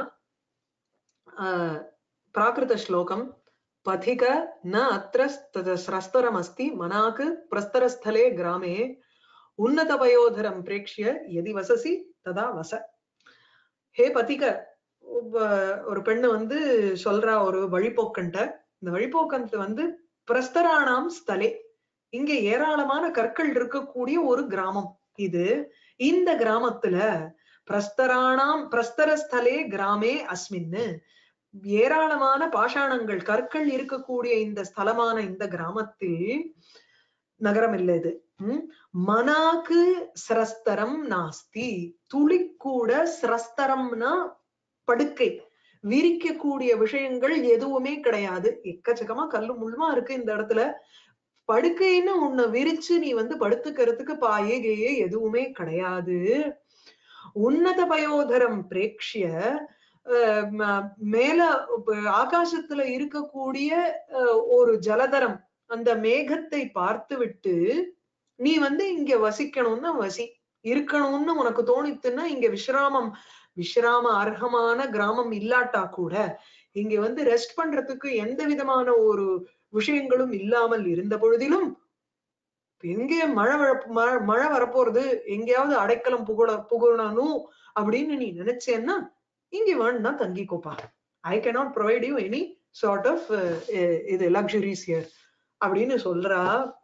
ஆஹ் பிராகிருத ஸ்லோகம் பதிக ந அத்திர ஸ்த- ஸ்ரஸ்தரம் அஸ்தி மனாக்கு பிரஸ்தரஸ்தலே கிராமே உன்னத வயோதரம் பிரேக்ஷ்ய எதி வசசி ததா வச ஹே பதிக உப்ப- ஒரு பெண்ணு வந்து சொல்றா ஒரு வழிபோக்கன்ட்ட இந்த வழிபோக்கன்ட்டு வந்து பிரஸ்தராணாம் ஸ்தலே இங்க ஏராளமான கற்கள் இருக்கக்கூடிய ஒரு கிராமம் இது இந்த கிராமத்துல பிரஸ்தராணாம் பிரஸ்தரஸ்தலே கிராமே அஸ்மின்னு ஏராளமான பாஷாணங்கள் கற்கள் இருக்கக்கூடிய இந்த ஸ்தலமான இந்த கிராமத்தில் நகரம் இல்லை இது ம்? மனாக்கு சிரஸ்தரம் நாஸ்தி துளி கூட சிரஸ்தரம்னா படுக்கை விரிக்கக்கூடிய விஷயங்கள் எதுவுமே கிடையாது எக்கச்சக்கமா கல்லு முள்ளுமா இருக்கு இந்த இடத்துல படுக்கைன்னு உன்னை விரிச்சு நீ வந்து படுத்துக்கிறதுக்கு பாயே கேயே எதுவுமே கிடையாது உன்னத பயோதரம் பிரேக்ஷ்ய அஹ் ம- மேல இப்ப ஆகாசத்துல இருக்கக்கூடிய அஹ், ஒரு ஜலதரம் அந்த மேகத்தை பார்த்து விட்டு நீ வந்து இங்க வசிக்கணும்னா வசி இருக்கணும்னு உனக்கு தோணித்துன்னா இங்க விஸ்ராமம் விஸ்ராம அர்ஹமான கிராமம் இல்லாட்டா கூட இங்க வந்து ரெஸ்ட் பண்றதுக்கு எந்த விதமான ஒரு விஷயங்களும் இல்லாமல் இருந்த பொழுதிலும் எங்கே மழை வர- மழை- மழை வரப்போறது எங்கேயாவது அடைக்கலம் புகழ புகழணும் அப்படின்னு நீ நினைச்சேன்னா இங்க வேணும்னா தங்கிக்கோப்பா I cannot provide you any sort of இது லக்ஸுரிஸ் ஹியர் அப்படின்னு சொல்றா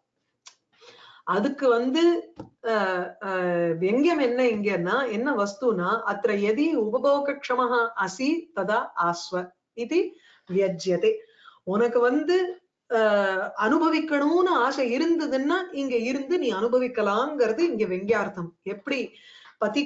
அதுக்கு வந்து அஹ், அஹ், வெங்கியம் என்ன இங்கன்னா என்ன வஸ்துனா அத்திர எதி உபபோகக்ஷமஹ அசி ததா ஆஸ்வ இது வியஜ்யதே உனக்கு வந்து அஹ், அனுபவிக்கணும்னு ஆசை இருந்ததுன்னா இங்க இருந்து நீ அனுபவிக்கலாங்கிறது இங்க வெங்கியார்த்தம் எப்படி பதிக்க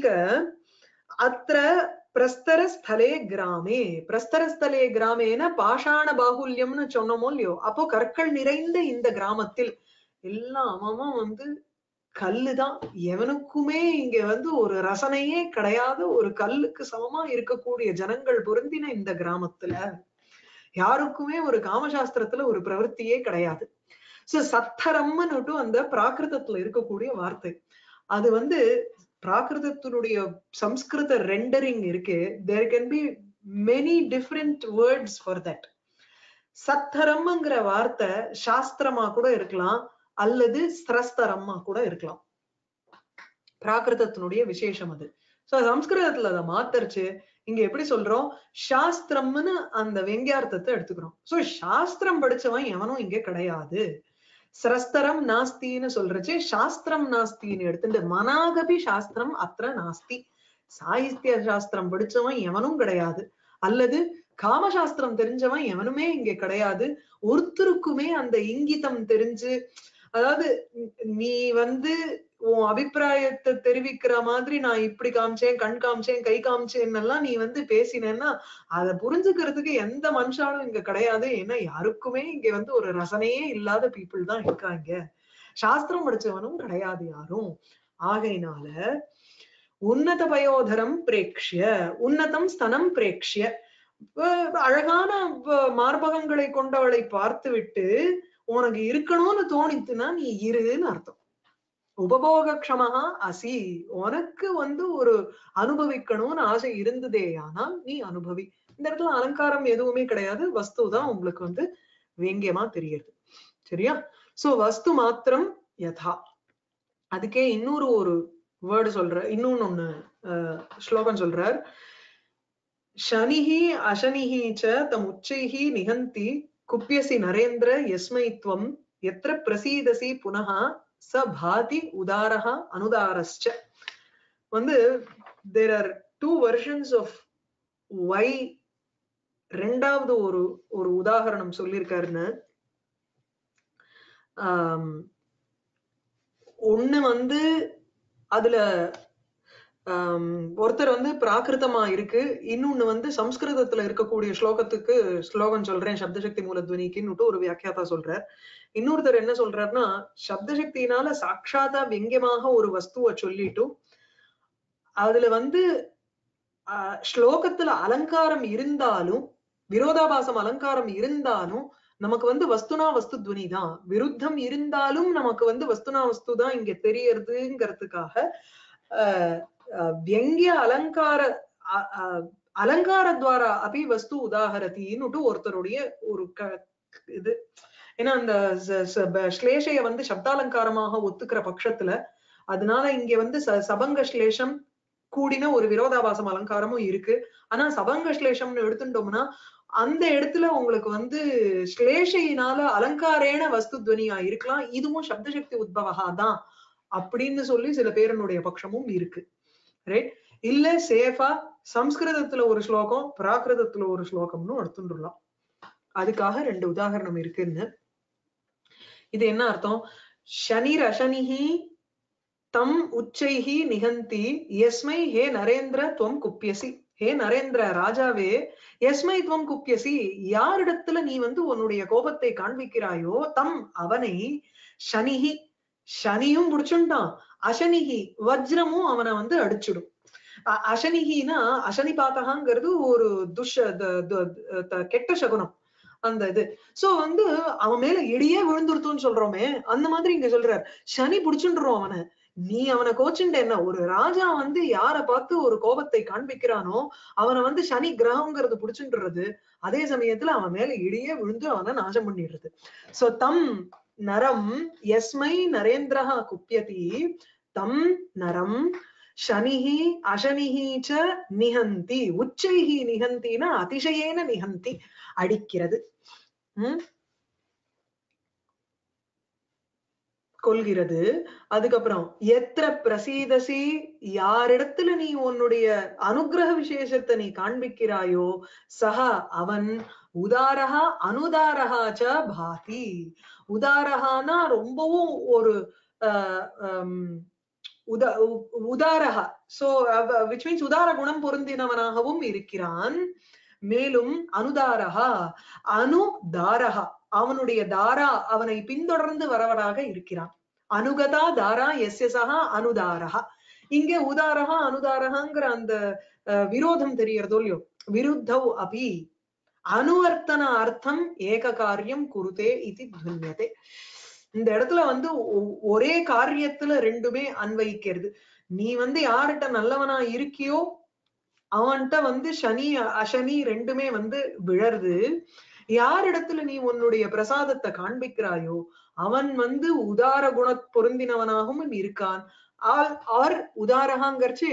அத்திர பிரஸ்தரஸ்தலே கிராமே பிரஸ்தரஸ்தலே கிராமேன பாஷாண பாகுல்யம்னு சொன்னோமோ இல்லையோ அப்போ கற்கள் நிறைந்த இந்த கிராமத்தில் எல்லாம் அவன் வந்து கல்லுதான் எவனுக்குமே இங்க வந்து ஒரு ரசனையே கிடையாது ஒரு கல்லுக்கு சமமா இருக்கக்கூடிய ஜனங்கள் பொருந்தின இந்த கிராமத்துல யாருக்குமே ஒரு காமசாஸ்திரத்துல ஒரு பிரவೃತ್ತಿயே கிடையாது சோ சத்தரம்னுட்டு அந்த பிராகிருதத்துல இருக்கக்கூடிய வார்த்தை அது வந்து பிராகிருதத்தினுடைய சம்ஸ்கிருத ரெண்டரிங் இருக்கு there can be many different words for that சத்தரம்ங்கிற வார்த்தை சாஸ்திரமா கூட இருக்கலாம் அல்லது ஸ்திரஸ்தரமா கூட இருக்கலாம் பிராகிருதத்தினுடைய விசேஷம் அது சோ சம்ஸ்கிருதத்துல அதை மாத்தரிச்சு இங்க எப்படி சொல்றோம் சாஸ்திரம்னு அந்த வெங்கியார்த்தத்தை எடுத்துக்கிறோம் சோ சாஸ்திரம் படிச்சவன் எவனும் இங்க கிடையாது சிரஸ்தரம் நாஸ்தின்னு சொல்றச்சு சாஸ்திரம் நாஸ்தின்னு எடுத்துட்டு மனாகபி சாஸ்திரம் அத்திர நாஸ்தி சாகித்ய சாஸ்திரம் படிச்சவன் எவனும் கிடையாது அல்லது காமசாஸ்திரம் தெரிஞ்சவன் எவனுமே இங்க கிடையாது ஒருத்தருக்குமே அந்த இங்கிதம் தெரிஞ்சு அதாவது நீ வந்து உன் அபிப்பிராயத்தை தெரிவிக்கிற மாதிரி நான் இப்படி காமிச்சேன் கண் காமிச்சேன் கை காமிச்சேன் எல்லாம் நீ வந்து பேசினேன்னா அதை புரிஞ்சுக்கிறதுக்கு எந்த மனுஷாலும் இங்க கிடையாது ஏன்னா யாருக்குமே இங்க வந்து ஒரு ரசனையே இல்லாத பீப்புள் தான் இருக்காங்க சாஸ்திரம் படிச்சவனும் கிடையாது யாரும் ஆகையினால உன்னத பயோதரம் பிரேக்ஷ்ய உன்னதம் ஸ்தனம் பிரேக்ஷ்ய அஹ் அழகான வ- மார்பகங்களை கொண்டவளை பார்த்து விட்டு உனக்கு இருக்கணும்னு தோணித்துன்னா நீ இருன்னு அர்த்தம் உபபோகக்ஷமஹா அசி உனக்கு வந்து ஒரு அனுபவிக்கணும்னு ஆசை இருந்ததே ஆனால் நீ அனுபவி இந்த இடத்துல அலங்காரம் எதுவுமே கிடையாது வஸ்து தான் உங்களுக்கு வந்து வேங்கியமா தெரியுது சரியா சோ வஸ்து மாத்திரம் யதா அதுக்கே இன்னொரு ஒரு வேர்டு சொல்ற இன்னொன்னு ஒண்ணு அஹ், ஸ்லோகம் சொல்றார் சனிஹி அசனிஹி ச தம் உச்சைஹி நிகந்தி குப்பியசி நரேந்திர யஸ்மை துவம் எத்திர பிரசீதசி புனः ச பாதி உதாரஹ அனுதாரஸ்ச வந்து there are two versions of வை ரெண்டாவது ஒரு ஒரு உதாகரணம் சொல்லியிருக்காருன்னு ஆம், ஒண்ணு வந்து அதுல ஆம், ஒருத்தர் வந்து பிராகிருதமா இருக்கு இன்னொன்னு வந்து சம்ஸ்கிருதத்துல இருக்கக்கூடிய ஸ்லோகத்துக்கு ஸ்லோகம் சொல்றேன் சப்தசக்தி மூலத்வனிக்குன்னுட்டு ஒரு வியாக்கியாதா சொல்றார் இன்னொருத்தர் என்ன சொல்றாருன்னா சப்தசக்தியினால சாட்சாத்தா வெங்கியமாக ஒரு வஸ்துவை சொல்லிட்டு அதுல வந்து ஆஹ், ஸ்லோகத்துல அலங்காரம் இருந்தாலும் விரோதாபாசம் அலங்காரம் இருந்தாலும் நமக்கு வந்து வஸ்துனா வஸ்து துவனி தான் விருத்தம் இருந்தாலும் நமக்கு வந்து வஸ்துனா வஸ்து தான் இங்க தெரியறதுங்கிறதுக்காக ஆஹ், ஆஹ், வியங்கிய அலங்கார அ- அ- அலங்காரத்வாரா அபி வஸ்து உதாகரத்தின்னுட்டு ஒருத்தருடைய ஒரு க- இது ஏன்னா அந்த ச- ச- ப- ஸ்லேஷைய வந்து சப்தாலங்காரமாக ஒத்துக்கிற பட்சத்துல அதனால இங்க வந்து ச- சபங்க ஸ்லேஷம் கூடின ஒரு விரோதாபாசம் அலங்காரமும் இருக்கு ஆனா சபங்க ஸ்லேஷம்னு எடுத்துட்டோம்னா அந்த இடத்துல உங்களுக்கு வந்து ஸ்லேஷையினால அலங்காரேன வஸ்து துவனியா இருக்கலாம் இதுவும் சப்தசக்தி உத்பவகா தான் அப்படின்னு சொல்லி சில பேரனுடைய பட்சமும் இருக்கு ரைட் இல்ல சேஃபா சம்ஸ்கிருதத்துல ஒரு ஸ்லோகம் பிராகிருதத்துல ஒரு ஸ்லோகம்னு எடுத்துட்டுலாம் அதுக்காக ரெண்டு உதாகரணம் இருக்குன்னு இது என்ன அர்த்தம் சனிர் அசனிஹி தம் உச்சைஹி நிகந்தி எஸ்மை ஹே நரேந்திர துவம் குப்பியசி ஹே நரேந்திர ராஜாவே எஸ்மை துவம் குப்பியசி யாரிடத்துல நீ வந்து உன்னுடைய கோபத்தை காண்பிக்கிறாயோ தம் அவனை சனிஹி சனியும் புடிச்சுட்டான் அசனிஹி வஜ்ரமும் அவனை வந்து அடிச்சுடும் அ- அசனிஹினா அசனி பாத்தகாங்கிறது ஒரு துஷ த- த- த- கெட்ட சகுனம் அந்த இது சோ வந்து அவன் மேல இடியே விழுந்துருத்துன்னு சொல்றோமே அந்த மாதிரி இங்க சொல்றார் சனி புடிச்சுன்றோம் அவனை நீ அவனை கோச்சுண்ட என்ன ஒரு ராஜா வந்து யார பார்த்து ஒரு கோபத்தை காண்பிக்கிறானோ அவனை வந்து சனி கிரகங்கிறது புடிச்சுன்றது அதே சமயத்துல அவன் மேல இடியே விழுந்து அவனை நாசம் பண்ணிடுறது சோ தம் நரம் எஸ்மை நரேந்திரஹா குப்பியதி தம் நரம் சனிஹி அசனிஹி ச நிஹந்தி உச்சைஹி நிஹந்தினா அதிசயேன நிஹந்தி அடிக்கிறது உம் கொள்கிறது அதுக்கப்புறம் எத்திர பிரசீதசி யாரிடத்துல நீ உன்னுடைய அனுகிரக விசேஷத்தை நீ காண்பிக்கிறாயோ சஹா அவன் உதாரஹா அனுதாரஹா ச பாதி உதாரஹானா ரொம்பவும் ஒரு ஆஹ் ஹம், உத உ- உதாரஹா சோ விச் மீன்ஸ் உதார குணம் பொருந்தினவனாகவும் இருக்கிறான் மேலும் அனுதாரஹா அனுதாரஹா அவனுடைய தாரா அவனை பின்தொடர்ந்து வரவராக இருக்கிறான் அனுகதா தாரா எஸ்ய சஹா அனுதாரஹா இங்க உதாரஹா அனுதாரஹாங்கிற அந்த அஹ், விரோதம் தெரியறதோ இல்லையோ விருத்தவ் அபி அனுவர்த்தன அர்த்தம் ஏக காரியம் குருதே இது துன்யதே இந்த இடத்துல வந்து ஒ- ஒரே காரியத்துல ரெண்டுமே அன்வயிக்கிறது நீ வந்து யார்கிட்ட நல்லவனா இருக்கியோ அவன்கிட்ட வந்து சனி அ- அசனி ரெண்டுமே வந்து விழருது யாரிடத்துல நீ உன்னுடைய பிரசாதத்தை காண்பிக்கிறாயோ அவன் வந்து உதார குண பொருந்தினவனாகவும் இருக்கான் ஆல் ஆர் உதாரகாங்கிறச்சு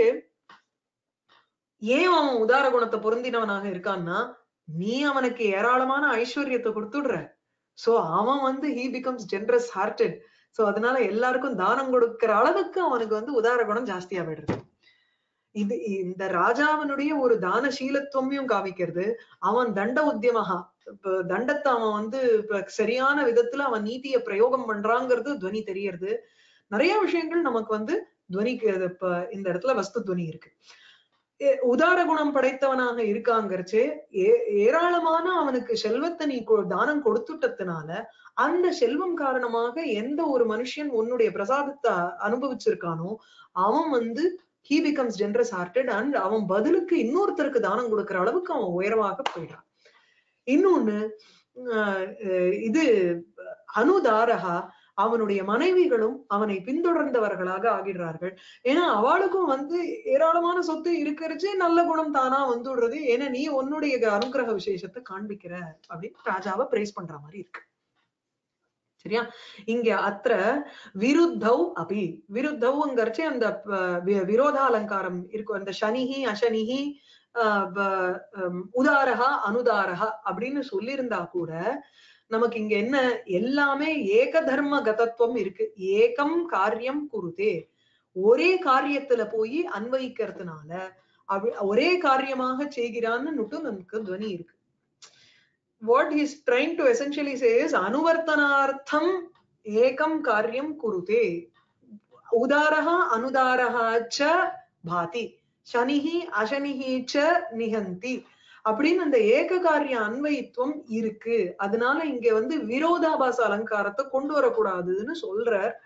ஏன் அவன் உதார குணத்தை பொருந்தினவனாக இருக்கான்னா நீ அவனுக்கு ஏராளமான ஐஸ்வர்யத்தை கொடுத்துடுற சோ அவன் வந்து he becomes generous hearted so அதனால எல்லாருக்கும் தானம் கொடுக்கிற அளவுக்கு அவனுக்கு வந்து உதார குணம் ஜாஸ்தியா போயிடுறது இது இந்த ராஜாவினுடைய ஒரு தானசீலத்துவமையும் காமிக்கிறது அவன் தண்ட உத்தியமகா இப்ப தண்டத்தை அவன் வந்து இப்ப சரியான விதத்துல அவன் நீதியை பிரயோகம் பண்றாங்கிறது துவனி தெரியறது நிறைய விஷயங்கள் நமக்கு வந்து துவனிக்கு இது இப்ப இந்த இடத்துல வஸ்து துவனி இருக்கு ஏ- உதார குணம் படைத்தவனாக இருக்காங்கிறச்சு ஏ ஏராளமான அவனுக்கு செல்வத்தை நீ கொ- தானம் கொடுத்துட்டதுனால அந்த செல்வம் காரணமாக எந்த ஒரு மனுஷன் உன்னுடைய பிரசாதத்தை அனுபவிச்சிருக்கானோ அவன் வந்து he becomes generous hearted and அவன் பதிலுக்கு இன்னொருத்தருக்கு தானம் கொடுக்கிற அளவுக்கு அவன் உயர்வாக போயிடுறான் இன்னொன்னு ஆஹ் அஹ் இது அனுதாரகா அவனுடைய மனைவிகளும் அவனை பின்தொடர்ந்தவர்களாக ஆகிடுறார்கள் ஏன்னா அவளுக்கும் வந்து ஏராளமான சொத்து இருக்கிறச்சு நல்ல குணம் தானா வந்துடுறது ஏன்னா நீ உன்னுடைய அனுகிரக விசேஷத்தை காண்பிக்கிற அப்படின்னு ராஜாவை பிரைஸ் பண்ற மாதிரி இருக்கு சரியா இங்க அத்த விருத்தௌ அபி விருத்தௌங்கிறச்சு அந்த அஹ், வி- விரோதாலங்காரம் இருக்கும் அந்த சனிஹி அசனிஹி ஆஹ் ப- ஹம், உதாரகா அனுதாரகா அப்படின்னு சொல்லியிருந்தா கூட நமக்கு இங்க என்ன எல்லாமே ஏக தர்ம கதத்துவம் இருக்கு ஏகம் காரியம் குருதே ஒரே காரியத்துல போய் அன்வயிக்கிறதுனால அவ- ஒரே காரியமாக செய்கிறான்னு நமக்கு துவனி இருக்கு what he is trying to essentially say is anuvartanartham ekam karyam kurute உதாரஹா அனுதாரஹா ச பாதி சனிஹி அசனிஹி ச நிகந்தி அப்படின்னு அந்த ஏக காரிய அன்வயித்துவம் இருக்கு அதனால இங்க வந்து விரோதாபாச அலங்காரத்தை கொண்டு வரக்கூடாதுன்னு சொல்றார்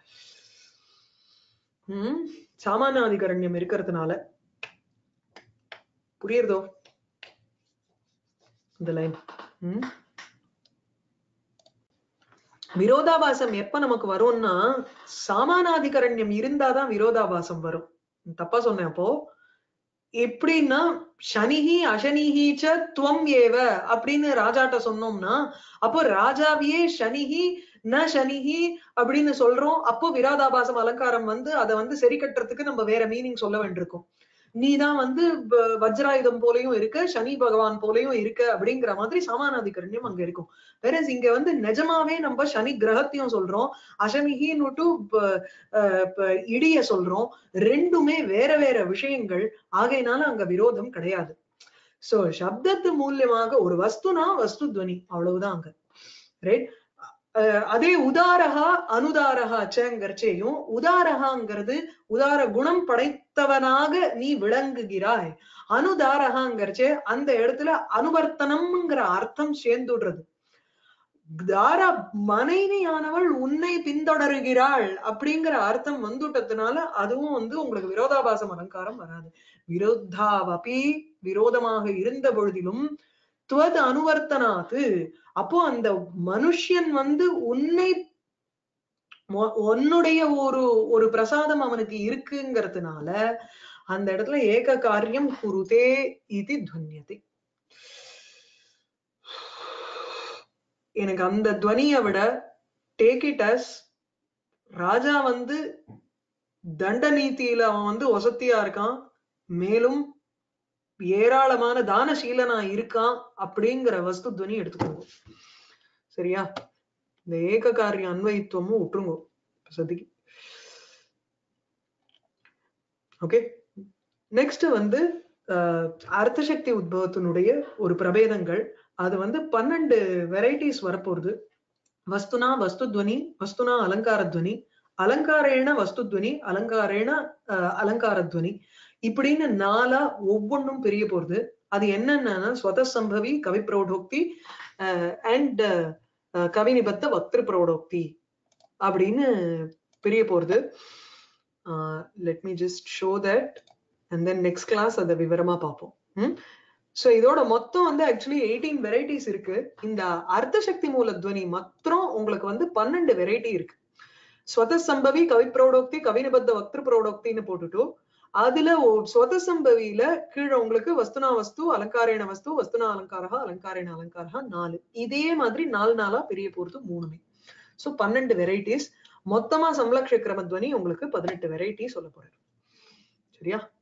உம் சாமானாதிகரண்யம் இருக்கிறதுனால புரியுறதோ இந்த லைன் உம் விரோதாபாசம் எப்ப நமக்கு வரும்னா சாமானாதிகரண்யம் இருந்தாதான் விரோதாபாசம் வரும் தப்பா சொன்னேன் அப்போ எப்படின்னா சனிஹி அசனிஹி ச துவம் ஏவ அப்படின்னு ராஜாட்ட சொன்னோம்னா அப்போ ராஜாவையே சனிஹி ந சனிஹி அப்படின்னு சொல்றோம் அப்போ விரோதாபாசம் அலங்காரம் வந்து அதை வந்து சரி கட்டுறதுக்கு நம்ம வேற மீனிங் சொல்ல வேண்டியிருக்கும் நீதான் வந்து வ- வஜ்ராயுதம் போலயும் இருக்க சனி பகவான் போலயும் இருக்க அப்படிங்கிற மாதிரி சமானாதிகரண்யம் அங்க இருக்கும் வேற இங்க வந்து நிஜமாவே நம்ம சனி கிரகத்தையும் சொல்றோம் அசனிகின்னு இடிய சொல்றோம் ரெண்டுமே வேற வேற விஷயங்கள் ஆகையினால அங்க விரோதம் கிடையாது சோ சப்தத்து மூலியமாக ஒரு வஸ்துனா வஸ்து துவனி அவ்வளவுதான் அங்க ரைட் அதே உதாரகா அனுதாரகா சேங்கர்ச்சேயும் உதாரகாங்கிறது உதார குணம் படைத்தவனாக நீ விளங்குகிறாய் அனுதாரகாங்கிறச்சே அந்த இடத்துல அனுவர்த்தனம்ங்கிற அர்த்தம் சேர்ந்துடுறது தாரா மனைவியானவள் உன்னை பின்தொடருகிறாள் அப்படிங்கிற அர்த்தம் வந்துட்டதுனால அதுவும் வந்து உங்களுக்கு விரோதாபாசம் அலங்காரம் வராது விரோத்தாவபி விரோதமாக இருந்த பொழுதிலும் துவத் அனுவர்த்தனாத்து அப்போ அந்த மனுஷ்யன் வந்து உன்னை மொ- உன்னுடைய ஒரு ஒரு பிரசாதம் அவனுக்கு இருக்குங்கிறதுனால அந்த இடத்துல ஏக காரியம் குருதே இது துவன்யத்தை எனக்கு அந்த துவனியை விட டேக் இட் அஸ் ராஜா வந்து தண்ட நீதியில அவன் வந்து ஒசத்தியா இருக்கான் மேலும் ஏராளமான தானசீலனா இருக்கான் அப்படிங்கிற வஸ்து துவனி எடுத்துக்கோங்க சரியா இந்த ஏக காரிய அன்வயித்துவமும் விட்டுருங்க சதிக்கு ஓகே நெக்ஸ்ட் வந்து அஹ், அர்த்தசக்தி உத்பவத்தினுடைய ஒரு பிரபேதங்கள் அது வந்து பன்னெண்டு வெரைட்டிஸ் வரப்போகுது வஸ்துனா வஸ்து துவனி வஸ்துனா அலங்கார துவனி அலங்காரேண வஸ்து துவனி அலங்காரேண அஹ், அலங்கார துவனி இப்படின்னு நாலா ஒவ்வொன்றும் பிரிய போறது அது என்னன்னா ஸ்வத சம்பவி கவி பிரௌடோக்தி அண்ட் கவி நிபத்த வக்திரு பிரௌடோக்தி அப்படின்னு பிரிய போறது let me just show that and then next class அதை விவரமா பார்ப்போம் ம் சோ இதோட மொத்தம் வந்து ஆக்சுவலி எயிட்டீன் வெரைட்டிஸ் இருக்கு இந்த அர்த்த சக்தி மூல துவனி மாத்திரம் உங்களுக்கு வந்து பன்னெண்டு வெரைட்டி இருக்கு ஸ்வத சம்பவி கவி பிரௌடோக்தி கவி நிபத்த வக்திரு பிரௌடோக்தின்னு போட்டுட்டு அதுல ஒ- ஸ்வத சம்பவியில கீழே உங்களுக்கு வஸ்துனா வஸ்து அலங்காரேண வஸ்து வஸ்துனா அலங்காரா அலங்காரேண அலங்காரா நாலு இதே மாதிரி நாலு நாளா பிரிய போறது மூணுமே சோ பன்னெண்டு வெரைட்டிஸ் மொத்தமா சம்லக்ஷ கிரமத்வனி உங்களுக்கு பதினெட்டு வெரைட்டி சொல்ல போறேன் சரியா